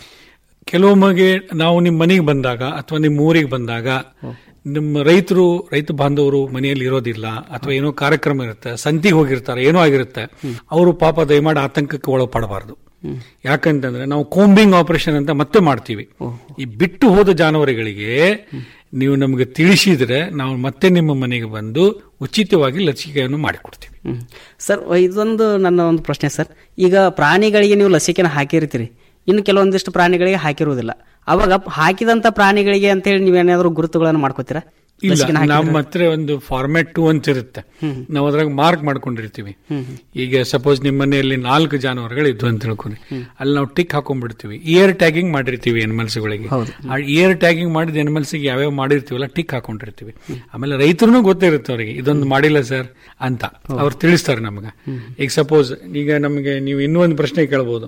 ಕೆಲವೊಮ್ಮೆಗೆ ನಾವು ನಿಮ್ಮ ಮನೆಗೆ ಬಂದಾಗ ಅಥವಾ ನಿಮ್ಮ ಊರಿಗೆ ಬಂದಾಗ ನಿಮ್ಮ ರೈತರು ರೈತ ಬಾಂಧವರು ಮನೆಯಲ್ಲಿ ಇರೋದಿಲ್ಲ ಅಥವಾ ಏನೋ ಕಾರ್ಯಕ್ರಮ ಇರುತ್ತೆ ಸಂತಿಗೆ ಹೋಗಿರ್ತಾರೆ ಏನೋ ಆಗಿರುತ್ತೆ ಅವರು ಪಾಪ ದಯಮಾಡಿ ಆತಂಕಕ್ಕೆ ಒಳಪಡಬಾರದು ಯಾಕಂತಂದ್ರೆ ನಾವು ಕೋಂಬಿಂಗ್ ಆಪರೇಷನ್ ಅಂತ ಮತ್ತೆ ಮಾಡ್ತೀವಿ ಈ ಬಿಟ್ಟು ಹೋದ ಜಾನುವಾರುಗಳಿಗೆ ನೀವು ನಮಗೆ ತಿಳಿಸಿದ್ರೆ ನಾವು ಮತ್ತೆ ನಿಮ್ಮ ಮನೆಗೆ ಬಂದು ಉಚಿತವಾಗಿ ಲಸಿಕೆಯನ್ನು ಮಾಡಿಕೊಡ್ತೀವಿ ಸರ್ ಇದೊಂದು ನನ್ನ ಒಂದು ಪ್ರಶ್ನೆ ಸರ್ ಈಗ ಪ್ರಾಣಿಗಳಿಗೆ ನೀವು ಲಸಿಕೆನ ಹಾಕಿರ್ತೀರಿ ಇನ್ನು ಕೆಲವೊಂದಿಷ್ಟು ಪ್ರಾಣಿಗಳಿಗೆ ಹಾಕಿರುವುದಿಲ್ಲ ಅವಾಗ ಹಾಕಿದಂತ ಪ್ರಾಣಿಗಳಿಗೆ ಅಂತ ಹೇಳಿ ನೀವೇನಾದ್ರೂ ಗುರುತುಗಳನ್ನು ಮಾಡ್ಕೋತೀರಾ ಇಲ್ಲ ಲಸಿಕೆನ ಹಾಕಿದ್ರೆ? ನಮ್ಮ ಹತ್ರ ಒಂದು ಫಾರ್ಮ್ಯಾಟ್ ಟು ಅಂತ ಇರುತ್ತೆ ನಾವು ಅದ್ರಾಗ ಮಾರ್ಕ್ ಮಾಡ್ಕೊಂಡಿರ್ತೀವಿ ಈಗ ಸಪೋಸ್ ನಿಮ್ಮ ಮನೆಯಲ್ಲಿ ನಾಲ್ಕು ಜಾನುವಾರುಗಳು ಇದ್ವು ಅಂತ ತಿಳ್ಕೊರಿ ಅಲ್ಲಿ ನಾವು ಟಿಕ್ ಹಾಕೊಂಡ್ಬಿಡ್ತೀವಿ ಇಯರ್ ಟ್ಯಾಗಿಂಗ್ ಮಾಡಿರ್ತೀವಿ ಗಳಿಗೆ ಆ ಇಯರ್ ಟ್ಯಾಗಿಂಗ್ ಮಾಡಿದ ಗೆ ಯಾವ್ಯಾವ ಮಾಡಿರ್ತೀವಲ್ಲ ಟಿಕ್ ಹಾಕೊಂಡಿರ್ತೀವಿ ಆಮೇಲೆ ರೈತರು ಗೊತ್ತಿರುತ್ತೆ ಅವರಿಗೆ ಇದೊಂದು ಮಾಡಿಲ್ಲ ಸರ್ ಅಂತ ಅವ್ರು ತಿಳಿಸ್ತಾರೆ ನಮ್ಗೆ ಈಗ ಸಪೋಸ್ ಈಗ ನಮಗೆ ನೀವು ಇನ್ನೊಂದು ಪ್ರಶ್ನೆ ಕೇಳಬಹುದು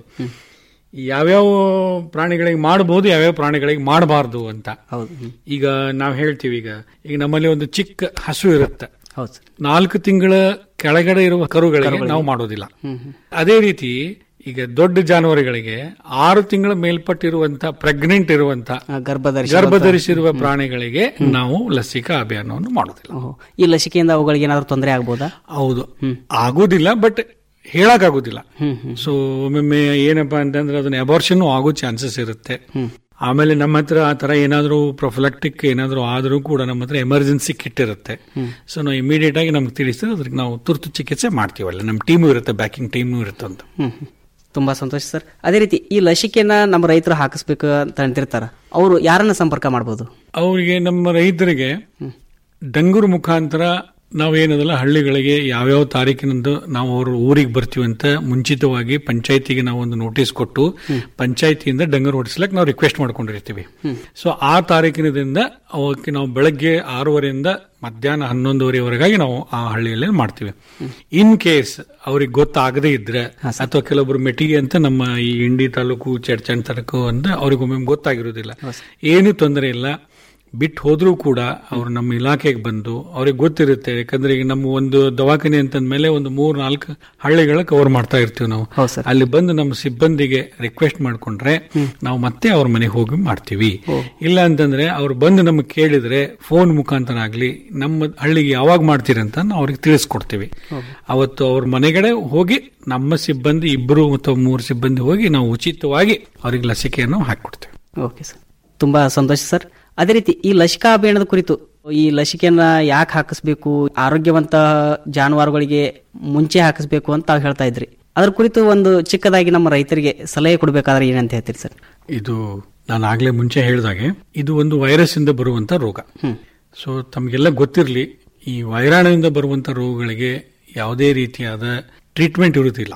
ಯಾವ್ಯಾವ ಪ್ರಾಣಿಗಳಿಗೆ ಮಾಡಬಹುದು ಯಾವ್ಯಾವ ಪ್ರಾಣಿಗಳಿಗೆ ಮಾಡಬಾರ್ದು ಅಂತ ಈಗ ನಾವು ಹೇಳ್ತೀವಿ ಈಗ ಈಗ ನಮ್ಮಲ್ಲಿ ಒಂದು ಚಿಕ್ಕ ಹಸು ಇರುತ್ತೆ ಹೌದು ನಾಲ್ಕು ತಿಂಗಳ ಕೆಳಗಡೆ ಇರುವ ಕರುಗಳಿಗೆ ನಾವು ಮಾಡೋದಿಲ್ಲ ಅದೇ ರೀತಿ ಈಗ ದೊಡ್ಡ ಜಾನುವಾರುಗಳಿಗೆ ಆರು ತಿಂಗಳ ಮೇಲ್ಪಟ್ಟಿರುವಂತ ಪ್ರೆಗ್ನೆಂಟ್ ಇರುವಂತ ಗರ್ಭಧರಿಸಿರುವಂತ- ಗರ್ಭಧರಿಸಿರುವ ಪ್ರಾಣಿಗಳಿಗೆ ನಾವು ಲಸಿಕಾ ಅಭಿಯಾನವನ್ನು ಮಾಡೋದಿಲ್ಲ ಓಹೋ. ಈ ಲಸಿಕೆಯಿಂದ ಅವುಗಳಿಗೆ ಏನಾದ್ರು ತೊಂದರೆ ಆಗ್ಬೋದಾ ಹೌದು ಆಗೋದಿಲ್ಲ ಬಟ್ ಹೇಳಕ್ ಆಗೋದಿಲ್ಲ ಸೊ ಒಮ್ಮೊಮ್ಮೆ ಏನಪ್ಪಾ ಅಂತಂದ್ರೆ ಅದನ್ನ ಅಬಾರ್ಷನ್ ಆಗೋ ಚಾನ್ಸಸ್ ಇರುತ್ತೆ ಆಮೇಲೆ ನಮ್ಮ ಹತ್ರ ಆ ತರ ಏನಾದ್ರೂ ಪ್ರೊಫಿಲಾಕ್ಟಿಕ್ ಏನಾದ್ರೂ ಆದ್ರೂ ಕೂಡ ನಮ್ಮ ಹತ್ರ ಎಮರ್ಜೆನ್ಸಿ ಕಿಟ್ ಇರುತ್ತೆ ಸೊ ನಾವು ಇಮಿಡಿಯೇಟ್ ಆಗಿ ನಮ್ಗೆ ತಿಳಿಸಿದ್ರೆ ಅದ್ರಿಗೆ ನಾವು ತುರ್ತು ಚಿಕಿತ್ಸೆ ಮಾಡ್ತೀವಲ್ಲ ನಮ್ಮ ಟೀಮು ಇರುತ್ತೆ ಬ್ಯಾಕಿಂಗ್ ಟೀಮು ಇರುತ್ತೆ ಅಂತ ಹ್ಮ್ ಹ್ಮ್. ತುಂಬಾ ಸಂತೋಷ ಸರ್ ಅದೇ ರೀತಿ ಈ ಲಸಿಕೆನ ನಮ್ಮ ರೈತರು ಹಾಕಿಸ್ಬೇಕು ಅಂತ ಅಂತಿರ್ತಾರ ಅವರು ಯಾರನ್ನ ಸಂಪರ್ಕ ಮಾಡಬಹುದು ಅವರಿಗೆ ನಮ್ಮ ರೈತರಿಗೆ ಡಂಗೂರು ಮುಖಾಂತರ ನಾವೇನದಲ್ಲ ಹಳ್ಳಿಗಳಿಗೆ ಯಾವ್ಯಾವ ತಾರೀಕಿನಂದು ನಾವು ಅವ್ರ ಊರಿಗೆ ಬರ್ತೀವಿ ಅಂತ ಮುಂಚಿತವಾಗಿ ಪಂಚಾಯತಿಗೆ ನಾವು ಒಂದು ನೋಟಿಸ್ ಕೊಟ್ಟು ಪಂಚಾಯತಿಯಿಂದ ಡಂಗರ್ ಹೊಡಿಸ್ಲಕ್ ನಾವು ರಿಕ್ವೆಸ್ಟ್ ಮಾಡ್ಕೊಂಡಿರ್ತೀವಿ ಸೊ ಆ ತಾರೀಕಿನದಿಂದ ಅವಕ್ಕೆ ನಾವು ಬೆಳಗ್ಗೆ ಆರೂವರೆಯಿಂದ ಮಧ್ಯಾಹ್ನ ಹನ್ನೊಂದುವರೆವರೆಗಾಗಿ ನಾವು ಆ ಹಳ್ಳಿಯಲ್ಲಿ ಮಾಡ್ತೀವಿ ಇನ್ ಕೇಸ್ ಅವ್ರಿಗೆ ಗೊತ್ತಾಗದೇ ಇದ್ರೆ ಅಥವಾ ಕೆಲವೊಬ್ರು ಮೆಟಿಗೆ ಅಂತ ನಮ್ಮ ಈ ಇಂಡಿ ತಾಲೂಕು ಚಡ್ಚಣ್ ತಾಲೂಕು ಅಂತ ಅವ್ರಿಗೊಮ್ಮೆ ಗೊತ್ತಾಗಿರೋದಿಲ್ಲ ಏನು ತೊಂದರೆ ಇಲ್ಲ ಬಿಟ್ಟು ಹೋದ್ರೂ ಕೂಡ ಅವ್ರು ನಮ್ಮ ಇಲಾಖೆಗೆ ಬಂದು ಅವ್ರಿಗೆ ಗೊತ್ತಿರುತ್ತೆ ಯಾಕಂದ್ರೆ ಈಗ ನಮ್ಮ ಒಂದು ದವಾಖಾನೆ ಅಂತಂದ್ಮೇಲೆ ಒಂದು ಮೂರ್ ನಾಲ್ಕು ಹಳ್ಳಿಗಳ ಕವರ್ ಮಾಡ್ತಾ ಇರ್ತೀವಿ ನಾವು ಅಲ್ಲಿ ಬಂದು ನಮ್ಮ ಸಿಬ್ಬಂದಿಗೆ ರಿಕ್ವೆಸ್ಟ್ ಮಾಡ್ಕೊಂಡ್ರೆ ನಾವು ಮತ್ತೆ ಅವ್ರ ಮನೆಗೆ ಹೋಗಿ ಮಾಡ್ತೀವಿ ಇಲ್ಲ ಅಂತಂದ್ರೆ ಅವ್ರು ಬಂದು ನಮಗೆ ಕೇಳಿದ್ರೆ ಫೋನ್ ಮುಖಾಂತರ ಆಗ್ಲಿ ನಮ್ಮ ಹಳ್ಳಿಗೆ ಯಾವಾಗ ಮಾಡ್ತೀರಂತ ನಾವು ಅವ್ರಿಗೆ ತಿಳಿಸ್ಕೊಡ್ತೀವಿ ಅವತ್ತು ಅವ್ರ ಮನೆಗಡೆ ಹೋಗಿ ನಮ್ಮ ಸಿಬ್ಬಂದಿ ಇಬ್ಬರು ಅಥವಾ ಮೂರು ಸಿಬ್ಬಂದಿ ಹೋಗಿ ನಾವು ಉಚಿತವಾಗಿ ಅವ್ರಿಗೆ ಲಸಿಕೆಯನ್ನು ಹಾಕೊಡ್ತೀವಿ ಓಕೆ ಸರ್ ತುಂಬಾ ಸಂತೋಷ ಸರ್ ಅದೇ ರೀತಿ ಈ ಲಸಿಕಾ ಅಭಿಯಾನದ ಕುರಿತು ಈ ಲಸಿಕೆಯನ್ನ ಯಾಕೆ ಹಾಕಿಸ್ಬೇಕು ಆರೋಗ್ಯವಂತ ಜಾನುವಾರುಗಳಿಗೆ ಮುಂಚೆ ಹಾಕಿಸ್ಬೇಕು ಅಂತ ತಾವು ಹೇಳ್ತಾ ಇದ್ರಿ ಅದ್ರ ಕುರಿತು ಒಂದು ಚಿಕ್ಕದಾಗಿ ನಮ್ಮ ರೈತರಿಗೆ ಸಲಹೆ ಕೊಡಬೇಕಾದ್ರೆ ಏನಂತ ಹೇಳ್ತೀರಿ ಸರ್ ಇದು ನಾನು ಆಗ್ಲೇ ಮುಂಚೆ ಹೇಳಿದಾಗೆ ಇದು ಒಂದು ವೈರಸ್ ಇಂದ ಬರುವಂತ ರೋಗ ಸೊ ತಮಗೆಲ್ಲ ಗೊತ್ತಿರಲಿ ಈ ವೈರಾಣುವಿಂದ ಬರುವಂತ ರೋಗಗಳಿಗೆ ಯಾವುದೇ ರೀತಿಯಾದ ಟ್ರೀಟ್ಮೆಂಟ್ ಇರುವುದಿಲ್ಲ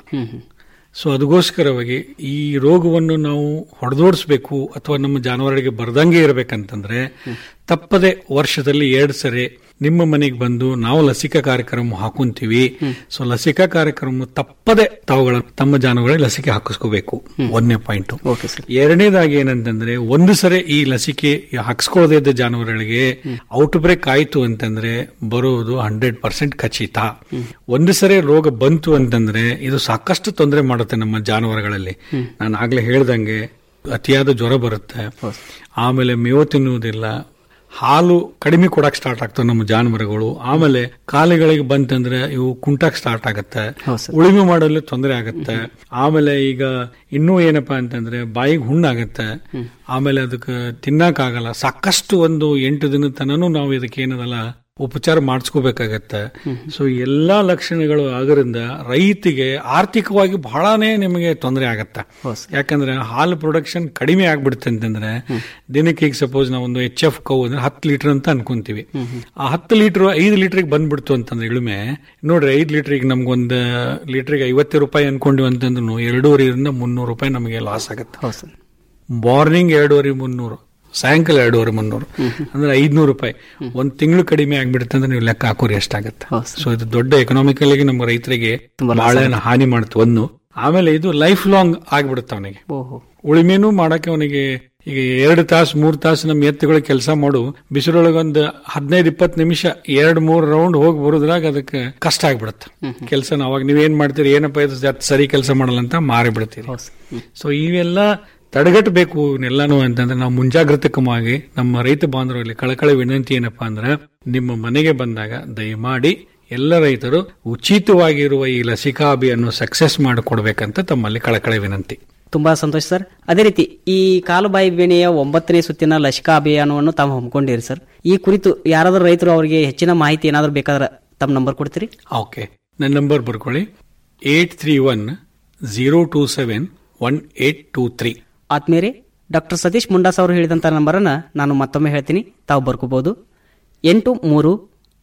ಸೊ ಅದಕ್ಕೋಸ್ಕರವಾಗಿ ಈ ರೋಗವನ್ನು ನಾವು ಹೊಡೆದೋಡಿಸ್ಬೇಕು ಅಥವಾ ನಮ್ಮ ಜಾನುವಾರುಗಳಿಗೆ ಬರ್ದಂಗೆ ಇರಬೇಕಂತಂದ್ರೆ ತಪ್ಪದೆ ವರ್ಷದಲ್ಲಿ ಎರಡು ಸರಿ ನಿಮ್ಮ ಮನೆಗೆ ಬಂದು ನಾವು ಲಸಿಕಾ ಕಾರ್ಯಕ್ರಮ ಹಾಕುಂತೀವಿ ಸೊ ಲಸಿಕಾ ಕಾರ್ಯಕ್ರಮ ತಪ್ಪದೆ ತಾವುಗಳ ತಮ್ಮ ಜಾನುವಾರುಗಳಿಗೆ ಲಸಿಕೆ ಹಾಕಿಸ್ಕೋಬೇಕು ಒಂದನೇ ಪಾಯಿಂಟ್ ಎರಡನೇದಾಗಿ ಏನಂತಂದ್ರೆ ಒಂದು ಸರಿ ಈ ಲಸಿಕೆ ಹಾಕಿಸ್ಕೊಳ್ಳದೇ ಇದ್ದ ಜಾನುವಾರುಗಳಿಗೆ ಔಟ್ ಬ್ರೇಕ್ ಆಯ್ತು ಅಂತಂದ್ರೆ ಬರೋದು ಹಂಡ್ರೆಡ್ ಪರ್ಸೆಂಟ್ ಖಚಿತ ಒಂದು ಸರಿ ರೋಗ ಬಂತು ಅಂತಂದ್ರೆ ಇದು ಸಾಕಷ್ಟು ತೊಂದರೆ ಮಾಡುತ್ತೆ ನಮ್ಮ ಜಾನುವಾರುಗಳಲ್ಲಿ ನಾನು ಆಗ್ಲೇ ಹೇಳ್ದಂಗೆ ಅತಿಯಾದ ಜ್ವರ ಬರುತ್ತೆ ಆಮೇಲೆ ಮೇವು ತಿನ್ನುವುದಿಲ್ಲ ಹಾಲು ಕಡಿಮೆ ಕೊಡಕ್ ಸ್ಟಾರ್ಟ್ ಆಗ್ತವೆ ನಮ್ಮ ಜಾನುವಾರುಗಳು ಆಮೇಲೆ ಕಾಲುಗಳಿಗೆ ಬಂತಂದ್ರೆ ಇವು ಕುಂಟಕ್ ಸ್ಟಾರ್ಟ್ ಆಗತ್ತೆ ಉಳಿಮೆ ಮಾಡಲು ತೊಂದರೆ ಆಗತ್ತೆ ಆಮೇಲೆ ಈಗ ಇನ್ನೂ ಏನಪ್ಪಾ ಅಂತಂದ್ರೆ ಬಾಯಿಗೆ ಹುಣ್ಣಾಗತ್ತೆ ಆಮೇಲೆ ಅದಕ್ಕೆ ತಿನ್ನಕ್ ಆಗಲ್ಲ ಸಾಕಷ್ಟು ಒಂದು ಎಂಟು ದಿನದ ತನೂ ನಾವು ಇದಕ್ಕೆ ಏನದಲ್ಲ ಉಪಚಾರ ಮಾಡಿಸ್ಕೋಬೇಕಾಗತ್ತೆ ಸೊ ಎಲ್ಲಾ ಲಕ್ಷಣಗಳು ಆಗೋದ್ರಿಂದ ರೈತಿಗೆ ಆರ್ಥಿಕವಾಗಿ ಬಹಳನೇ ನಿಮಗೆ ತೊಂದರೆ ಆಗತ್ತೆ ಯಾಕಂದ್ರೆ ಹಾಲು ಪ್ರೊಡಕ್ಷನ್ ಕಡಿಮೆ ಆಗ್ಬಿಡುತ್ತೆ ಅಂತಂದ್ರೆ ದಿನಕ್ಕೆ ಈಗ ಸಪೋಸ್ ನಾವು ಒಂದು ಎಚ್ ಎಫ್ ಕೌ ಅಂದ್ರೆ ಹತ್ತು ಲೀಟರ್ ಅಂತ ಅನ್ಕೊಂತೀವಿ ಆ ಹತ್ತು ಲೀಟರ್ ಐದು ಲೀಟರ್ಗೆ ಬಂದ್ಬಿಡ್ತು ಅಂತಂದ್ರೆ ಇಳುಮೆ ನೋಡ್ರಿ ಐದು ಲೀಟರ್ಗೆ ನಮ್ಗೊಂದು ಲೀಟರ್ಗೆ ಐವತ್ತು ರೂಪಾಯಿ ಅನ್ಕೊಂಡಿವಿ ಅಂತಂದ್ರು ಎರಡೂವರೆಯಿಂದ ಮುನ್ನೂರು ರೂಪಾಯಿ ನಮಗೆ ಲಾಸ್ ಆಗುತ್ತೆ ಮಾರ್ನಿಂಗ್ ಎರಡೂವರೆ ಮುನ್ನೂರು ಸಾಯಂಕಾಲ ಎರಡೂವರೆ ಮುನ್ನೂರು ಅಂದ್ರೆ ಐದ್ನೂರು ರೂಪಾಯಿ ಒಂದ್ ತಿಂಗಳು ಕಡಿಮೆ ಆಗ್ಬಿಡುತ್ತೆ ಅಂದ್ರೆ ನೀವು ಲೆಕ್ಕ ಹಾಕೋರಿ ಎಷ್ಟಾಗತ್ತೆ ಸೊ ಇದು ದೊಡ್ಡ ಎಕನಾಮಿಕಲ್ ಆಗಿ ನಮ್ಮ ರೈತರಿಗೆ ಬಹಳ ಹಾನಿ ಮಾಡುತ್ತೆ ಒಂದು ಆಮೇಲೆ ಇದು ಲೈಫ್ ಲಾಂಗ್ ಆಗ್ಬಿಡುತ್ತೆ ಅವನಿಗೆ ಉಳಿಮೆನೂ ಮಾಡಕ್ಕೆ ಅವನಿಗೆ ಈಗ ಎರಡು ತಾಸು ಮೂರ್ ತಾಸು ನಮ್ಮ ಎತ್ತುಗಳು ಕೆಲಸ ಮಾಡು ಬಿಸಿಲೊಳಗೆ ಒಂದು ಹದಿನೈದು ಇಪ್ಪತ್ತು ನಿಮಿಷ ಎರಡ್ ಮೂರ್ ರೌಂಡ್ ಹೋಗಿ ಬರೋದ್ರಾಗ ಅದಕ್ಕೆ ಕಷ್ಟ ಆಗ್ಬಿಡುತ್ತೆ ಕೆಲಸ ಅವಾಗ ನೀವೇನ್ ಮಾಡ್ತೀರಿ ಏನಪ್ಪ ಇದು ಜತ್ ಸರಿ ಕೆಲಸ ಮಾಡಲ್ಲ ಅಂತ ಮಾರಿ ಬಿಡ್ತೀರಿ ಸೊ ಇವೆಲ್ಲ ತಡೆಗಟ್ಟಬೇಕು ಇವನ್ನೆಲ್ಲಾನು ಅಂತಂದ್ರೆ ನಾವು ಮುಂಜಾಗ್ರತಕವಾಗಿ ನಮ್ಮ ರೈತ ಬಾಂಧವರಲ್ಲಿ ಕಳಕಳಿ ವಿನಂತಿ ಏನಪ್ಪಾ ಅಂದ್ರೆ ನಿಮ್ಮ ಮನೆಗೆ ಬಂದಾಗ ದಯಮಾಡಿ ಎಲ್ಲ ರೈತರು ಉಚಿತವಾಗಿರುವ ಈ ಲಸಿಕಾ ಅಭಿಯನ್ನು ಸಕ್ಸೆಸ್ ಮಾಡಿಕೊಡ್ಬೇಕಂತ ತಮ್ಮಲ್ಲಿ ಕಳಕಳಿ ವಿನಂತಿ ತುಂಬಾ ಸಂತೋಷ ಸರ್ ಅದೇ ರೀತಿ ಈ ಕಾಲುಬಾಯಿ ಬೇಣೆಯ ಒಂಬತ್ತನೇ ಸುತ್ತಿನ ಲಸಿಕಾ ಅಭಿಯಾನವನ್ನು ತಾವು ಹಮ್ಮಿಕೊಂಡಿರಿ ಸರ್ ಈ ಕುರಿತು ಯಾರಾದ್ರೂ ರೈತರು ಅವರಿಗೆ ಹೆಚ್ಚಿನ ಮಾಹಿತಿ ಏನಾದರೂ ಬೇಕಾದ್ರೆ ತಮ್ಮ ನಂಬರ್ ಕೊಡ್ತೀರಿ ಓಕೆ ನನ್ನ ನಂಬರ್ ಬರ್ಕೊಳ್ಳಿ eight three one zero two seven one eight two three ಆದ್ಮೇಲೆ ಡಾಕ್ಟರ್ ಸತೀಶ್ ಮುಂಡಾಸ್ ಅವರು ಹೇಳಿದಂಥ ನಂಬರನ್ನು ನಾನು ಮತ್ತೊಮ್ಮೆ ಹೇಳ್ತೀನಿ ತಾವು ಬರ್ಕೋಬಹುದು ಎಂಟು ಮೂರು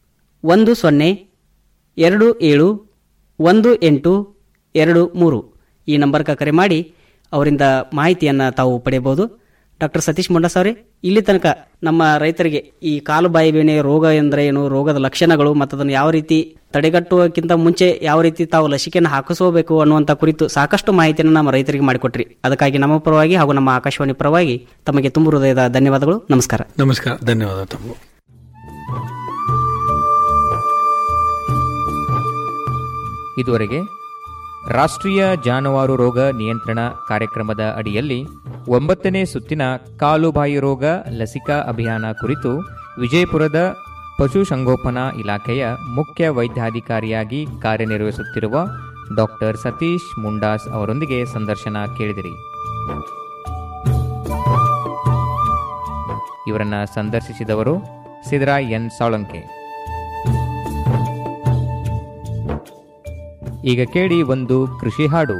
ಒಂದು ಸೊನ್ನೆ ಎರಡು ಏಳು ಒಂದು ಎಂಟು ಎರಡು ಮೂರು ಈ ನಂಬರ್ಗೆ ಕರೆ ಮಾಡಿ ಅವರಿಂದ ಮಾಹಿತಿಯನ್ನು ತಾವು ಪಡೆಯಬಹುದು ಡಾಕ್ಟರ್ ಸತೀಶ್ ಮುಂಡಾಸ್ ಅವರೇ ಇಲ್ಲಿ ತನಕ ನಮ್ಮ ರೈತರಿಗೆ ಈ ಕಾಲು ಬಾಯಿ ಬೇನೆ ರೋಗ ಎಂದರೆ ಏನು ರೋಗದ ಲಕ್ಷಣಗಳು ಮತ್ತು ಅದನ್ನು ಯಾವ ರೀತಿ ತಡೆಗಟ್ಟುವಕ್ಕಿಂತ ಮುಂಚೆ ಯಾವ ರೀತಿ ತಾವು ಲಸಿಕೆಯನ್ನು ಹಾಕಿಸೋಬೇಕು ಅನ್ನುವಂಥ ಕುರಿತು ಸಾಕಷ್ಟು ಮಾಹಿತಿಯನ್ನು ನಮ್ಮ ರೈತರಿಗೆ ಮಾಡಿಕೊಟ್ರಿ ಅದಕ್ಕಾಗಿ ನಮ್ಮ ಪರವಾಗಿ ಹಾಗೂ ನಮ್ಮ ಆಕಾಶವಾಣಿ ಪರವಾಗಿ ತಮಗೆ ತುಂಬ ಹೃದಯದ ಧನ್ಯವಾದಗಳು ನಮಸ್ಕಾರ ನಮಸ್ಕಾರ ಧನ್ಯವಾದ ತಮ್ಮ ಇದುವರೆಗೆ ರಾಷ್ಟ್ರೀಯ ಜಾನುವಾರು ರೋಗ ನಿಯಂತ್ರಣ ಕಾರ್ಯಕ್ರಮದ ಅಡಿಯಲ್ಲಿ ಒಂಬತ್ತನೇ ಸುತ್ತಿನ ಕಾಲುಬಾಯಿ ರೋಗ ಲಸಿಕಾ ಅಭಿಯಾನ ಕುರಿತು ವಿಜಯಪುರದ ಪಶುಸಂಗೋಪನಾ ಇಲಾಖೆಯ ಮುಖ್ಯ ವೈದ್ಯಾಧಿಕಾರಿಯಾಗಿ ಕಾರ್ಯನಿರ್ವಹಿಸುತ್ತಿರುವ ಡಾಕ್ಟರ್ ಸತೀಶ್ ಮುಂಡಾಸ್ ಅವರೊಂದಿಗೆ ಸಂದರ್ಶನ ಕೇಳಿದಿರಿ ಇವರನ್ನ ಸಂದರ್ಶಿಸಿದವರು ಸಿದ್ರಾಯ್ ಎನ್ ಸಾಳಂಕೆ ಈಗ ಕೇಳಿ ಒಂದು ಕೃಷಿ ಹಾಡು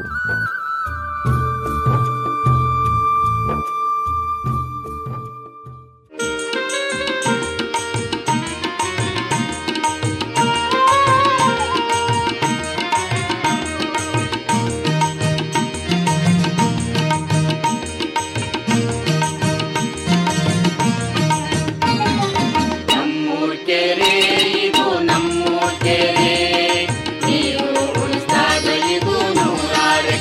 ನಮ್ಮೂರ್ ಕೆರೆ ಇದು ನಮ್ಮೂರ್ ಕೆರೆ ನೀರು ಉಳಿಸ್ದಾಗ ಇದು ನೂರಾರು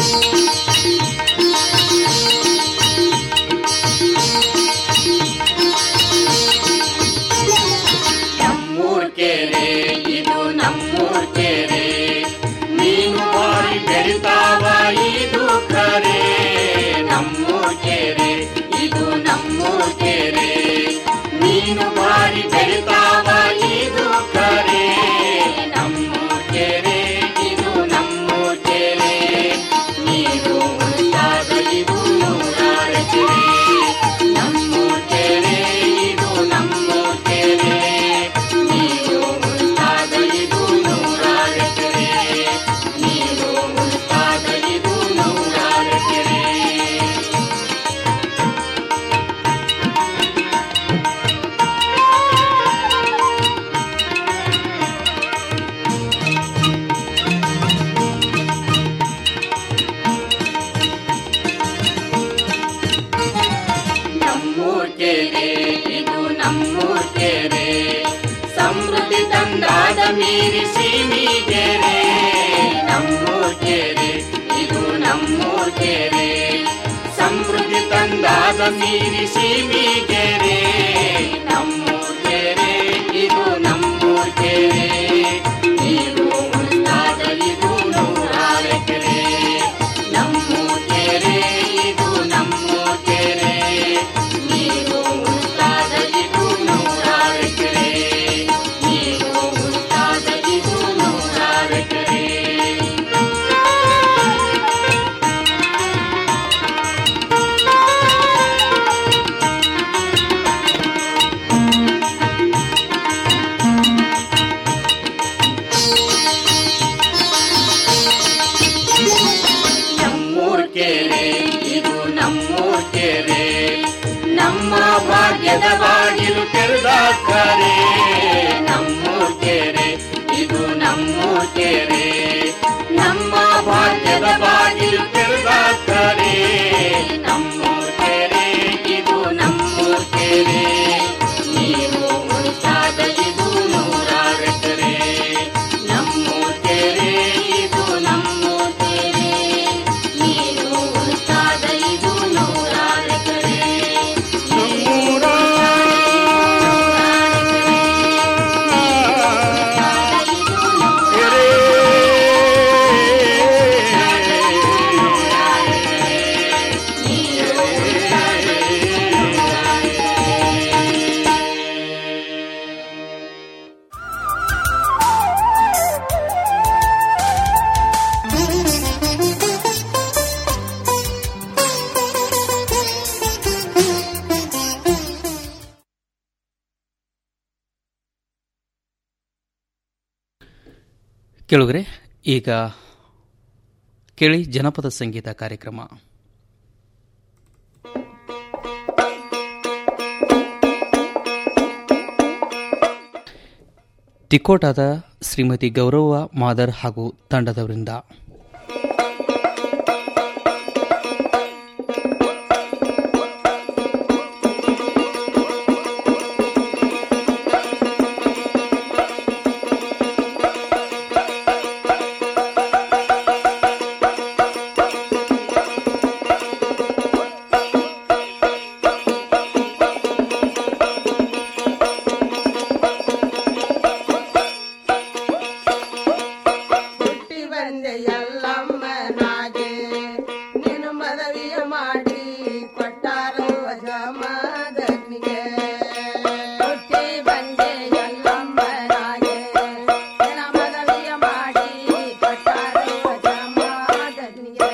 ನಮ್ಮೂರ್ ಕೆರೆ ಇದು ನಮ್ಮೂರ್ ಕೆರೆ ನೀನು ಬಾರಿ ಬೆಳಿತಾವ ಇದು ಕರೆ ನಮ್ಮೂರ್ ಕೆರೆ ಇದು ನಮ್ಮೂರ್ ಕೆರೆ ನೀನು ಬಾರಿ ಬೆಳಿತಾವ ಇದು ಕರೆ ನಮ್ಮೂರ್ ಕೆರೆ ಇದು ನಮ್ಮೂರ್ ಕೆರೆ ನೀರು ಉಳಿದಾಗ ಇದು ನೂರಾರ ಕೆರೆ ನಮ್ಮೂರ್ ಕೆರೆ ಇದು ನಮ್ಮೂರ್ ಕೆರೆ ನೀರು ಉಳಿದಾಗ ಇದು ನೂರಾರ ಕೆರೆ ನೀರು ಉಳಿದಾಗ ಇದು ನೂರಾರ ಕೆರೆ ನಮ್ಮೂರ್ ಕೆರೆ ಇದು ನಮ್ಮೂರ್ ಕೆರೆ ಸಮೃದ್ಧಿ ತಂದಾದ ಮೀರಿಸಿ ಮೀಗೆರೆ ನಮ್ಮೂರ್ ಕೆರೆ ಇದು ನಮ್ಮೂರ್ ಕೆರೆ ಸಮೃದ್ಧಿ ತಂದಾದ ಮೀರಿಸಿ ಮೀಗೆರೆ ನಮ್ಮೂರ್ ಕೆರೆ ಇದು ನಮ್ಮೂರ್ ಕೆರೆ ನೀರು ಉಳಿದಾಗ ಇದು ನೂರಾರ ಕೆರೆ ನಮ್ಮೂರ್ ಕೆರೆ ಇದು ನಮ್ಮೂರ್ ಕೆರೆ ನೀರು ಉಳಿದಾಗ ಇದು ನೂರಾರ ಕೆರೆ ನೀರು ಉಳಿದಾಗ ಇದು ನೂರಾರ ಕೆರೆ ನಮ್ಮೂರ್ ಕೆರೆ ಇದು ನಮ್ಮೂರ್ ಕೆರೆ ನಮ್ಮ ಭಾಗ್ಯದ ಬಾಗಿಲು ತೆರೆದ ಕರೆ ನಮ್ಮೂರ್ ಕೆರೆ ಇದು ನಮ್ಮೂರ್ ಕೆರೆ ನಮ್ಮ ಭಾಗ್ಯದ ಬಾಗಿಲು ತೆರೆದ ಕರೆ ನಮ್ಮೂರ್ ಕೆರೆ ಇದು ನಮ್ಮೂರ್ ಕೆರೆ ನೀರು ಉಳಿಸಾದ ಇದು ನೂರಾರ ಕೆರೆ ನಮ್ಮೂರ್ ಕೆರೆ ಇದು ನಮ್ಮೂರ್ ಕೆರೆ ನೀರು ಉಳಿಸಾದ ಇದು ನೂರಾರ ಕೆರೆ ಕೇಳುಗರೆ ಈಗ ಕೇಳಿ ಜನಪದ ಸಂಗೀತ ಕಾರ್ಯಕ್ರಮ ತಿಕೋಟಾದ ಶ್ರೀಮತಿ ಗೌರವ ಮಾದರ್ ಹಾಗೂ ತಂಡದವರಿಂದ ಹುಟ್ಟಿ ಬಂದೆ ಎಲ್ಲಮ್ಮನಾಗೆ ನೀನು ಮದವಿಯ ಮಾಡಿ ಕೊಟ್ಟಾರು ಜಮದಗ್ನಿಗೆ ಹುಟ್ಟಿ ಬಂದೆ ಎಲ್ಲಮ್ಮನಾಗೆ ನಿನ್ನ ಮದವಿಯ ಮಾಡಿ ಕೊಟ್ಟಾರು ಜಮದಗ್ನಿಗೆ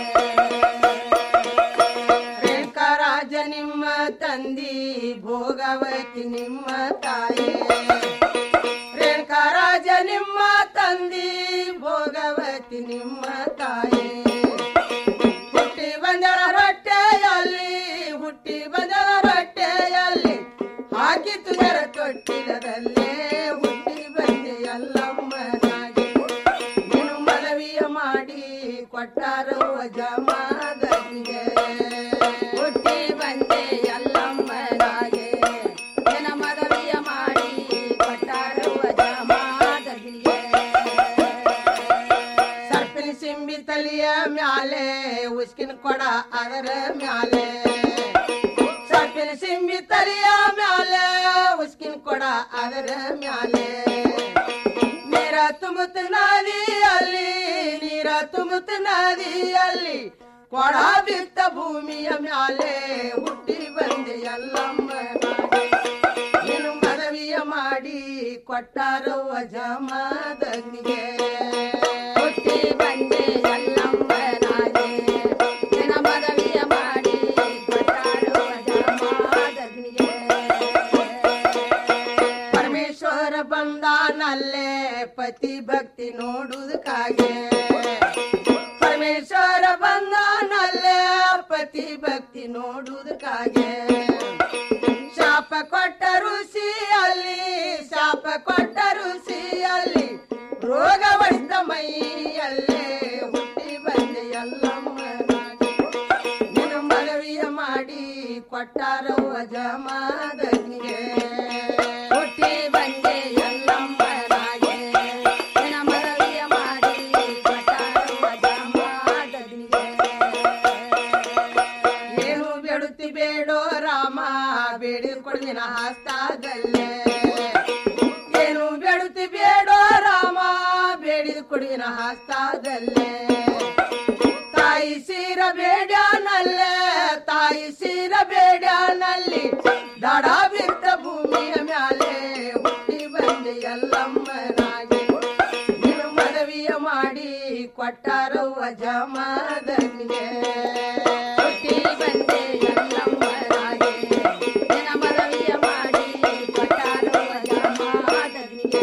ರೇಖಾರಾಜ ನಿಮ್ಮ ತಂದಿ ಭೋಗವತಿ ನಿಮ್ಮ ತಾಯಿ ರೇಣುಕರಾಜ ನಿಮ್ಮ ತಂದಿ ಭೋಗವತಿ ನಿಮ್ಮ ತಾಯಿ ಹುಟ್ಟಿ ಬಂದಳ ರೊಟ್ಟೆಯಲ್ಲಿ ಹುಟ್ಟಿ ಬಂದಳ ರೊಟ್ಟೆಯಲ್ಲಿ ಹಾಕಿತು ಜರ ತೊಟ್ಟಿಲದಲ್ಲೇ ಹುಟ್ಟಿ ಬಂದೆ ಎಲ್ಲಮ್ಮನಾಗಿ ನೀನು ಮನವಿಯ ಮಾಡಿ ಕೊಟ್ಟಾರು ಜಮಾದನಿಗೆ ಹುಟ್ಟಿ ಬಂದೆ ಎಲ್ಲಮ್ಮನಾಗೆ ನಿನ್ನ ಮನವಿಯ ಮಾಡಿ ಕೊಟ್ಟಾರು ಜಮಾದನಿಗೆ ಸರ್ಪಿನ ಸಿಂಬಿ ತಲಿಯ ಮ್ಯಾಲೆ ಮ್ಯಾಲೆ ಉಸ್ಕಿನ ಕೊಡ ಅದರ ಮ್ಯಾಲೆ ಸಪ್ಪಿನ ಸಿಂಬಿ ತಲೆಯ ಮ್ಯಾಲೆ ಉಸ್ಕಿನ ಕೊಡ ಅದರ ಮ್ಯಾಲೆ ನೀರ ತುಂಬುತ್ತ ನದಿಯಲ್ಲಿ ನೀರ ತುಂಬುತ್ತ ನದಿಯಲ್ಲಿ ಕೊಡ ಬಿತ್ತ ಭೂಮಿಯ ಮ್ಯಾಲೆ ಹುಟ್ಟಿ ಬಂದೆ ಎಲ್ಲಮ್ಮ ನೀನು ಮನವಿಯ ಮಾಡಿ ಕೊಟ್ಟಾರವ್ವ ಜಮಾದನಿಗೆ ಹುಟ್ಟಿ ಬಂದೆ ಎಲ್ಲಮ್ಮನಾಗೆ ನಿನ್ನ ಮನವಿಯ ಮಾಡಿ ಕೊಟ್ಟಾರವ್ವ ಜಮಾದನಿಗೆ ಪರಮೇಶ್ವರ ಬಂದಾನಲ್ಲೇ ಪತಿ ಭಕ್ತಿ ನೋಡುವುದಕ್ಕಾಗೆ ಪರಮೇಶ್ವರ ಬಂದಾನಲ್ಲೇ ಪತಿ ಭಕ್ತಿ ನೋಡುವುದಕ್ಕಾಗೆ ಶಾಪ ಕೊಟ್ಟ ಋಷಿಯಲ್ಲಿ ಶಾಪ ಕೊಟ್ಟ ಋಷಿಯಲ್ಲಿ ರೋಗ ಹೊಡೆದ ಮೈಯಲ್ಲೇ ಹುಟ್ಟಿ ಬಂದೆ ಎಲ್ಲಮ್ಮನಾಗೆ ನಿನ್ನ ಮನವಿಯ ಮಾಡಿ ಕೊಟ್ಟಾರವ್ವ ಜಮಾದನಿಗೆ ಹುಟ್ಟಿ ಬಂದೆ ಎಲ್ಲಮ್ಮನಾಗೆ ನಿನ್ನ ಮನವಿಯ ಮಾಡಿ ಕೊಟ್ಟಾರವ್ವ ಜಮಾದನಿಗೆ ಏನು ಬೇಡುತ್ತಿ ಬೇಡೋ ರಾಮ ಬೇಡಿದ ಕೊಡ್ದಿನ ಹಸ್ತಾದಲ್ಲೇ ಏನು ಬೇಡುತ್ತಿ ಬೇಡೋ ರಾಮ ಬೇಡಿದ ಕೊಡಿನ ಹಸ್ತಾದಲ್ಲೇ ತಾಯಿ ಸೀರ ಬೇಡ್ಯಾನಲ್ಲೇ ತಾಯಿ ಸೀರ ಬೇಡ್ಯಾನಲ್ಲಿ ದಡ ಬಿದ್ದ ಭೂಮಿಯ ಮ್ಯಾಲೆ ಹುಟ್ಟಿ ಬಂದೆ ಎಲ್ಲಮ್ಮನಾಗಿ ನಿನ್ನ ಮನವಿಯ ಮಾಡಿ ಕೊಟ್ಟಾರವ್ವ ಜಮಾದನಿಗೆ ಹುಟ್ಟಿ ಬಂದೆ ಎಲ್ಲಮ್ಮನಾಗಿ ನಿನ್ನ ಮನವಿಯ ಮಾಡಿ ಕೊಟ್ಟಾರವ್ವ ಜಮಾದನಿಗೆ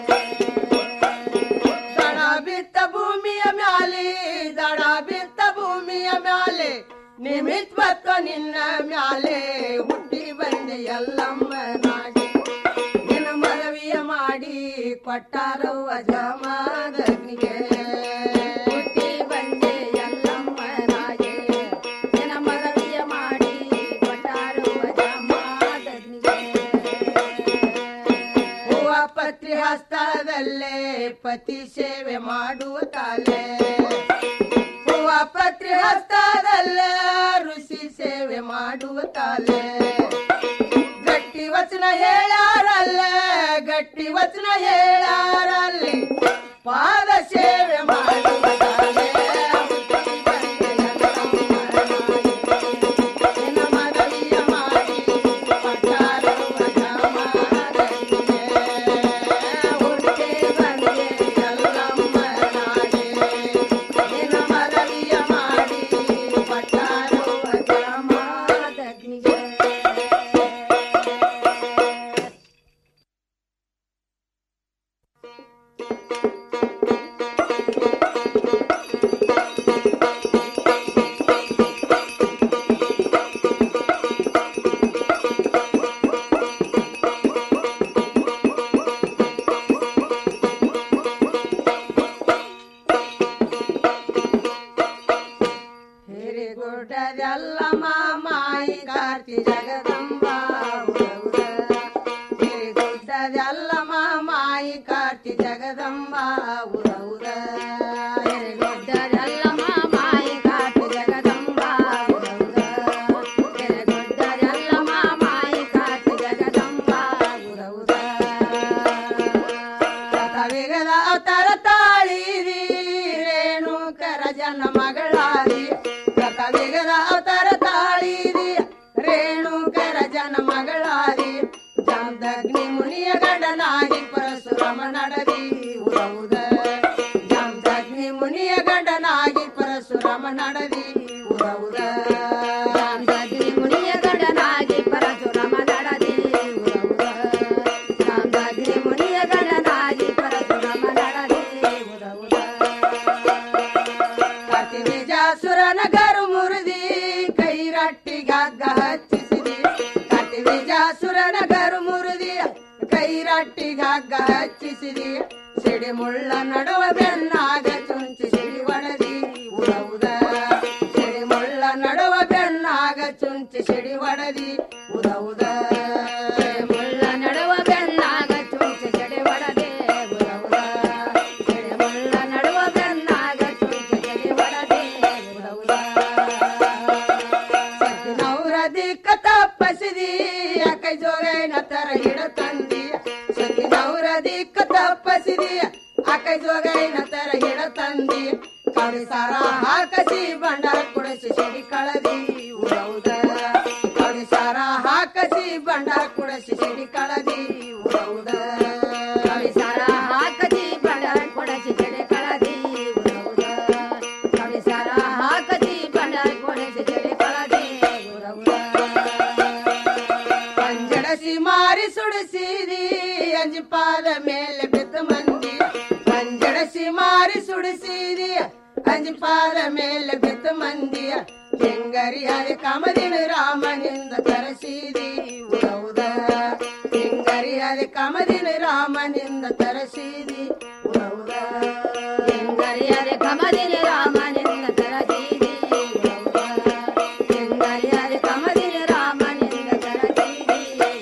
ದಡ ಬಿತ್ತ ಭೂಮಿಯ ಮ್ಯಾಲೆ ದಡ ಬಿತ್ತ ಭೂಮಿಯ ಮ್ಯಾಲೆ ನಿಮಿತ್ ಬತ್ತ ನಿನ್ನ ಮ್ಯಾಲೆ ಹುಟ್ಟಿ ಬಂದೆ ಎಲ್ಲಮ್ಮನಾಗಿ ನಿನ್ನ ಮನವಿಯ ಮಾಡಿ ಕೊಟ್ಟಾರವ್ವ ಜಮಾದನಿಗೆ ಹುಟ್ಟಿ ಬಂದೆ ಎಲ್ಲಮ್ಮನಾಗಿ ನಿನ್ನ ಮನವಿಯ ಮಾಡಿ ಕೊಟ್ಟಾರವ್ವ ಜಮಾದನಿಗೆ ಹೂವ ಪತ್ರಿ ಹಸ್ತದಲ್ಲೇ ಪತಿ ಸೇವೆ ಮಾಡುವ ತಾಲೆ ಹೂವ ಪತ್ರಿ ಹಸ್ತದಲ್ಲೇ ಋಷಿ ಸೇವೆ ಮಾಡುವ ತಾಲೆ ಗಟ್ಟಿ ವಚನ ಹೇಳಾರಲ್ಲೇ ಗಟ್ಟಿ ವಚನ ಹೇಳಾರಲ್ಲಿ ಪಾದ ಸೇವೆ ಮಾಡುವ ತಾಲೆ ನಿನ್ನ ಮನವಿಯ ಮಾಡಿ ಕೊಟ್ಟಾರವ್ವ ಜಮಾದನಿಗೆ. ಹುಟ್ಟಿ ಬಂದೆ ಎಲ್ಲಮ್ಮನಾಗೆ. ನಿನ್ನ ಮನವಿಯ ಮಾಡಿ ಕೊಟ್ಟಾರವ್ವ ಜಮಾದನಿಗೆ. ಹಿರಿಗುಡ್ಡದೆಲ್ಲ ಮಾಮಾಯಿ ಕಾರ್ತಿ ಜಗದಂಬ ಉರವುರ. ಹಿರಿಗುಡ್ಡದೆಲ್ಲ ಮಾಮಾಯಿ ಕಾರ್ತಿ ಜಗದಂಬ ಉರವುರ. ಹಿರಿಗುಡ್ಡದೆಲ್ಲ ಮಾಮಾಯಿ ಕಾರ್ತಿ ಜಗದಂಬ ಉರವುರ. ಹಿರಿಗುಡ್ಡದೆಲ್ಲ ಮಾಮಾಯಿ ಕಾರ್ತಿ ಜಗದಂಬ ಉರವುರ. ಕಥವಿಗದ ಅವತಾರ ತಾಳಿದಿ ರೇಣುಕರ ಜನ ಮಗಳಾದಿ ಕಥವಿಗದ ಅವತಾರ ತಾಳಿದಿ ರೇಣುಕರ ಜನ ಮಗಳಾದಿ ಜಾಮದಗ್ನಿ ಮುನಿಯ ಗಂಡನಾಗಿ ಪರಶುರಾಮ ನಡದಿ ಉರವುದ ಜಾಮದಗ್ನಿ ಮುನಿಯ ಗಂಡನಾಗಿ ಪರಶುರಾಮ ನಡದಿ ಉರವುದ ಜಾಮದಗ್ನಿ ಮುನಿಯ ಗಂಡನಾಗಿ ಪರಶುರಾಮ ನಡದಿ ಉರವುದ ಜಾಮದಗ್ನಿ ಮುನಿಯ ಗಂಡನಾಗಿ ಪರಶುರಾಮ ನಡದಿ ಉರವುದ ಕತಿ ವಿಜಾಸುರನ ಗರು ಮುರಿದಿ ಕೈ ರಟ್ಟಿಗಾಗ ಹಚ್ಚಿಸಿದಿ ಕತಿ ವಿಜಾಸುರನ ಗರು ಮುರಿದಿ ಕೈ ರಟ್ಟಿಗಾಗ ಹಚ್ಚಿಸಿದಿ ಸಿಡಿ ಮುಳ್ಳ ನಡುವ ಬೆನ್ನಾಗ ಚುಂಚಿ ಸಿಡಿ ಒಡದಿ ಉರವುದ ಸಿಡಿ ಮುಳ್ಳ ನಡುವ ಬೆನ್ನಾಗ ಚುಂಚಿ ಸಿಡಿ ಒಡದಿ ಉರವುದ ಸಿಡಿ ಮುಳ್ಳ ನಡುವ ಬೆನ್ನಾಗ ಚುಂಚಿ ಸಿಡಿ ಒಡದೆ ಉರವುದ ಸಿಡಿ ಮುಳ್ಳ ನಡುವ ಬೆನ್ನಾಗ ಚುಂಚಿ ಸಿಡಿ ಒಡದೆ ಉರವುದ ಸತ್ತಿನವ್ರ ದಿಕ್ಕ ತಪ್ಪಸಿದಿ ಕೈ ಜೋಗೈನ ತರ ಹಿಡ ತಂದಿ ಸತ್ತಿನವ್ರ ದಿಕ್ಕ ತಪ್ಪಸಿದಿ ಕೈ ಜೋಗೈನ ತರ ಹಿಡ ತಂದಿ ಕಡಿ ಸಾರ ಹಾಕಸಿ ಬಂಡಾರ ಕುಡಿಸಿ ಸಿಡಿ ಕಳದಿ ಉಡೌದ ಕಡಿ ಸಾರ ಹಾಕಸಿ ಬಂಡಾರ ಕುಡಿಸಿ ಸಿಡಿ ಕಳದಿ ಉಡೌದ ಕಡಿ ಸಾರ ಹಾಕಸಿ ಬಂಡಾರ ಕುಡಿಸಿ ಸಿಡಿ ಕಳದಿ ಉಡೌದ ಕಡಿ ಸಾರ ಹಾಕಸಿ ಬಂಡಾರ ಕುಡಿಸಿ ಸಿಡಿ ಕಳದಿ ಪಂಜಡಸಿ ಮಾರಿ ಸುಡಿಸಿದಿ ಅಂಜಿಪಾದ ಮೇಲೆ ಬಿದ್ದ ಮಂದಿ ಪಂಜಡಸಿ ಮಾರಿ ಸುಡಿಸಿದಿ ಅಂಜಿಪಾದ ಮೇಲೆ ಬಿದ್ದ ಮಂದಿಯ ಹೆಂಗರಿಯಾದ ಕಮದಿನ ರಾಮನಿಂದ ತರಸಿದಿ ಉಡೌದ ಹೆಂಗರಿಯಾದ ಕಮದಿನ ರಾಮನಿಂದ ತರಸಿದಿ ಉಡೌದ ಹೆಂಗರಿಯಾದ ಕಮದಿನ ರಾಮನಿಂದ ತರಸಿದಿ ಹೆಂಗರಿಯಾದ ಕಮದಿನ ರಾಮನಿಂದ ತರಸಿದಿ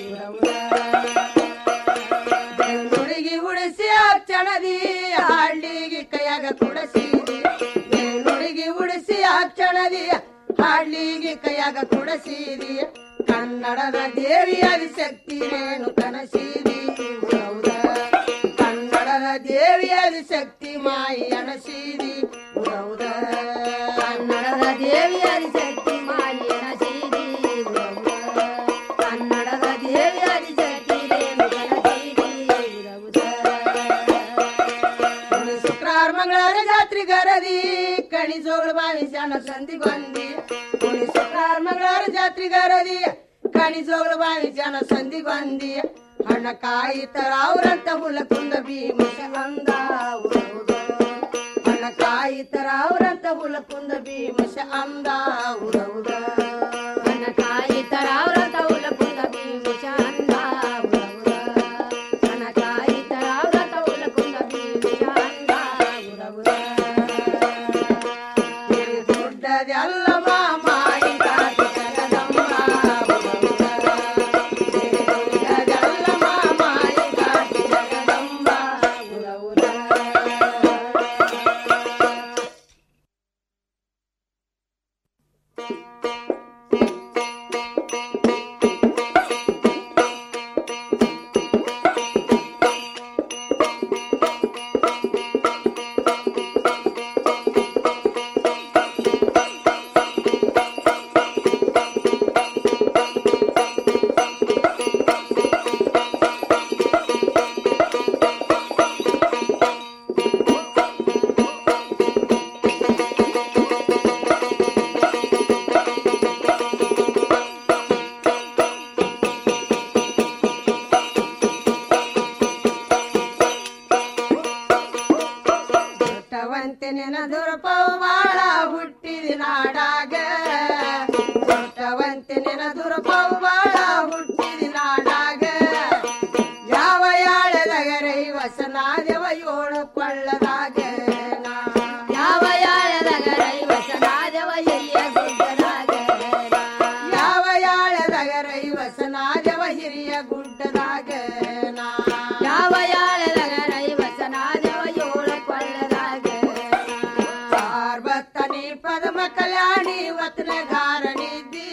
ಬೆಳ್ಳುಡಿಗೆ ಉಡಿಸಿ ಅಕ್ಷಣದಿ ಹಳ್ಳಿಗೆ ಕೈಯಾಗ ಕುಡಸಿದಿ ಬೆಳ್ಳುಡಿಗೆ ಉಡಿಸಿ ಅಕ್ಷಣದಿ ಹಳ್ಳಿಗೆ ಕೈಯಾಗ ಕುಡಸಿದಿ ಕನ್ನಡದ ದೇವಿಯಾದ ಶಕ್ತಿ ರೇಣು ಕನಸಿದಿ ಉಡೌದ ಕನ್ನಡದ ದೇವಿಯಾದ ಶಕ್ತಿ ಮಾಯಿ ಅನಸಿದಿ ಉಡೌದ ಕನ್ನಡದ ದೇವಿಯಾದ ಶಕ್ತಿ ಮಾಯಿ ಅನಸಿದಿ ಉಡೌದ ಕನ್ನಡದ ದೇವಿಯಾದ ಶಕ್ತಿ ರೇಣು ಕನಸಿದಿ ಶುಕ್ರವಾರ ಮಂಗಳವಾರ ಜಾತ್ರೆ ಗರದಿ ಕಣಿ ಜೋಗಳು ಬಾವಿ ಶಾನ ಸಂಧಿ ಗೊಂದಿ ಕುಣಿ ಶುಕ್ರವಾರ ಮಂಗಳವಾರ ಜಾತ್ರೆ ಗರದಿ ಕಣಿ ಜೋಗಳು ಬಾವಿ ಶಾನ ಸಂಧಿ ಗೊಂದಿ ಹಣ ಕಾಯಿ ತರ ಅವ್ರಂತ ಹುಲ ಕುಂದ ಭೀಮಸ ಅಂದ ಉರವುದು ಹಣ ಕಾಯಿ ತರ ಅವ್ರಂತ ಹುಲ ಕುಂದ ಭೀಮಸ ಅಂದ ಉರವುದ ಹಣ ಕಾಯಿ ತರ ಅವ್ರಂತ ಹುಲ ಕುಂದ ಭೀಮಸ ಅಂದ ಉರವುದ ಹಣ ಕಾಯಿ ತರ ಅವ್ರಂತ ಹುಲ ಕುಂದ ಭೀಮಸ ಅಂದ ಉರವುದ ದೊಡ್ಡದೆಲ್ಲ ಮಾಡಿ ಕಾಟಿ ಜಗದಮ್ಮ ದೊಡ್ಡವಂತೆ ನೆನದುರಪವ ಬಾಳ ಹುಟ್ಟಿದ ನಾಡಾಗ ದೊಡ್ಡವಂತೆ ನೆನದುರಪವ ಬಾಳ ಹುಟ್ಟಿದ ನಾಡಾಗ ಯಾವ ಯಾಳದಗರೈ ವಸನಾದವ ಏಳು ಕೊಳ್ಳದಾಗ ನಾ. ಯಾವ ಯಾಳದಗರೈ ವಸನಾದವ ಎಲ್ಲಿಯ ಗುಡ್ಡದಾಗ ನಾ. ಯಾವ ಯಾಳದಗರೈ ವಸನಾದವ ಹಿರಿಯ ಗುಡ್ಡದಾಗ ನಾ. ಯಾವ ಯಾಳದಗರೈ ವಸನಾದವ ಏಳು ಕೊಳ್ಳದಾಗ ಪಾರ್ವತನಿ ಪದ್ಮ ಕಲ್ಯಾಣಿ ವತನಗಾರಣಿದ್ದಿ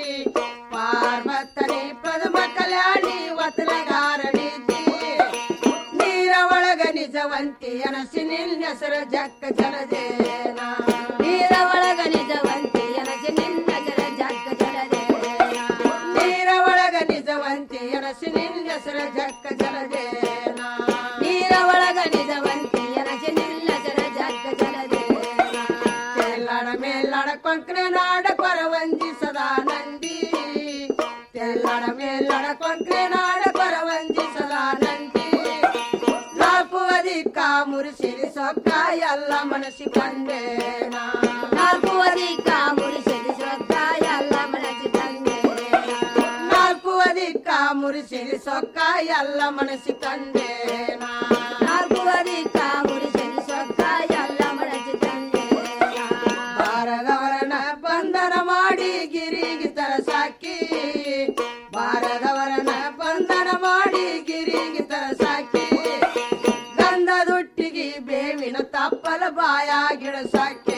ಪಾರ್ವತನಿ ಪದ್ಮ ಕಲ್ಯಾಣಿ ವತನಗಾರಣಿದ್ದಿ ನೀರ ಒಳಗ ನಿಜವಂತಿ ಅನಸಿ ನಿನ್ನ ಹೆಸರ ಜಕ್ಕ ಜಲದೇನ ನೀರ ಒಳಗ ನಿಜವಂತಿ ಅನಸಿ ನಿನ್ನ ಹೆಸರ ಜಕ್ಕ ಜಲದೇನ ನೀರ ಒಳಗ ನಿಜವಂತಿ ಅನಸಿ ನಿನ್ನ ಹೆಸರ ಜಕ್ಕ ಜಲದೇನ ನೀರ ಒಳಗ ನಿಜವಂತಿ ಅನಸಿ ನಿನ್ನ ಹೆಸರ ಜಕ್ಕ ಜಲದೇನ ತೆಲ್ಲಡ ಮೇಲ್ಲಡ ಕೊಂಕಣ ನಾಡ ಕೊರವಂಜಿ ಸದಾನಂದಿ ತೆಲ್ಲಡ ಮೇಲ್ಲಡ ಕೊಂಕಣ ನಾಡ ಕೊರವಂಜಿ ಸದಾನಂದಿ ನಾಲ್ಕು ಅಧಿಕ ಮುರಿಸಿರಿ ಸೊಕ್ಕ ಎಲ್ಲ ಮನಸ್ಸಿ ಬಂದೇನ ನಾಲ್ಕು ಅಧಿಕ ಮುರಿಸಿರಿ ಸೊಕ್ಕ ಎಲ್ಲ ಮನಸ್ಸಿ ತಂದೇನ ನಾಲ್ಕು ಅಧಿಕ ಮುರಿಸಿರಿ ಸೊಕ್ಕ ಎಲ್ಲ ಮನಸ್ಸಿ ತಂದೇನ ನಾಲ್ಕು ಅಧಿಕ ಮುರಿಸಿರಿ ಸೊಕ್ಕ ಎಲ್ಲ ಮನಸ್ಸಿ ತಂದೇನ ಬಾರದವರನ ಬಂಧನ ಮಾಡಿ ಗಿರಿಗೆ ತರಸಾಕಿ ಬಾರದವರನ ಬಂಧನ ಮಾಡಿ ಗಿರಿಗೆ ತರಸಾಕಿ ಗಂಧದೊಟ್ಟಿಗೆ ಬೇವಿನ ತಪ್ಪಲ ಬಾಯ ಗಿಡಸಾಕಿ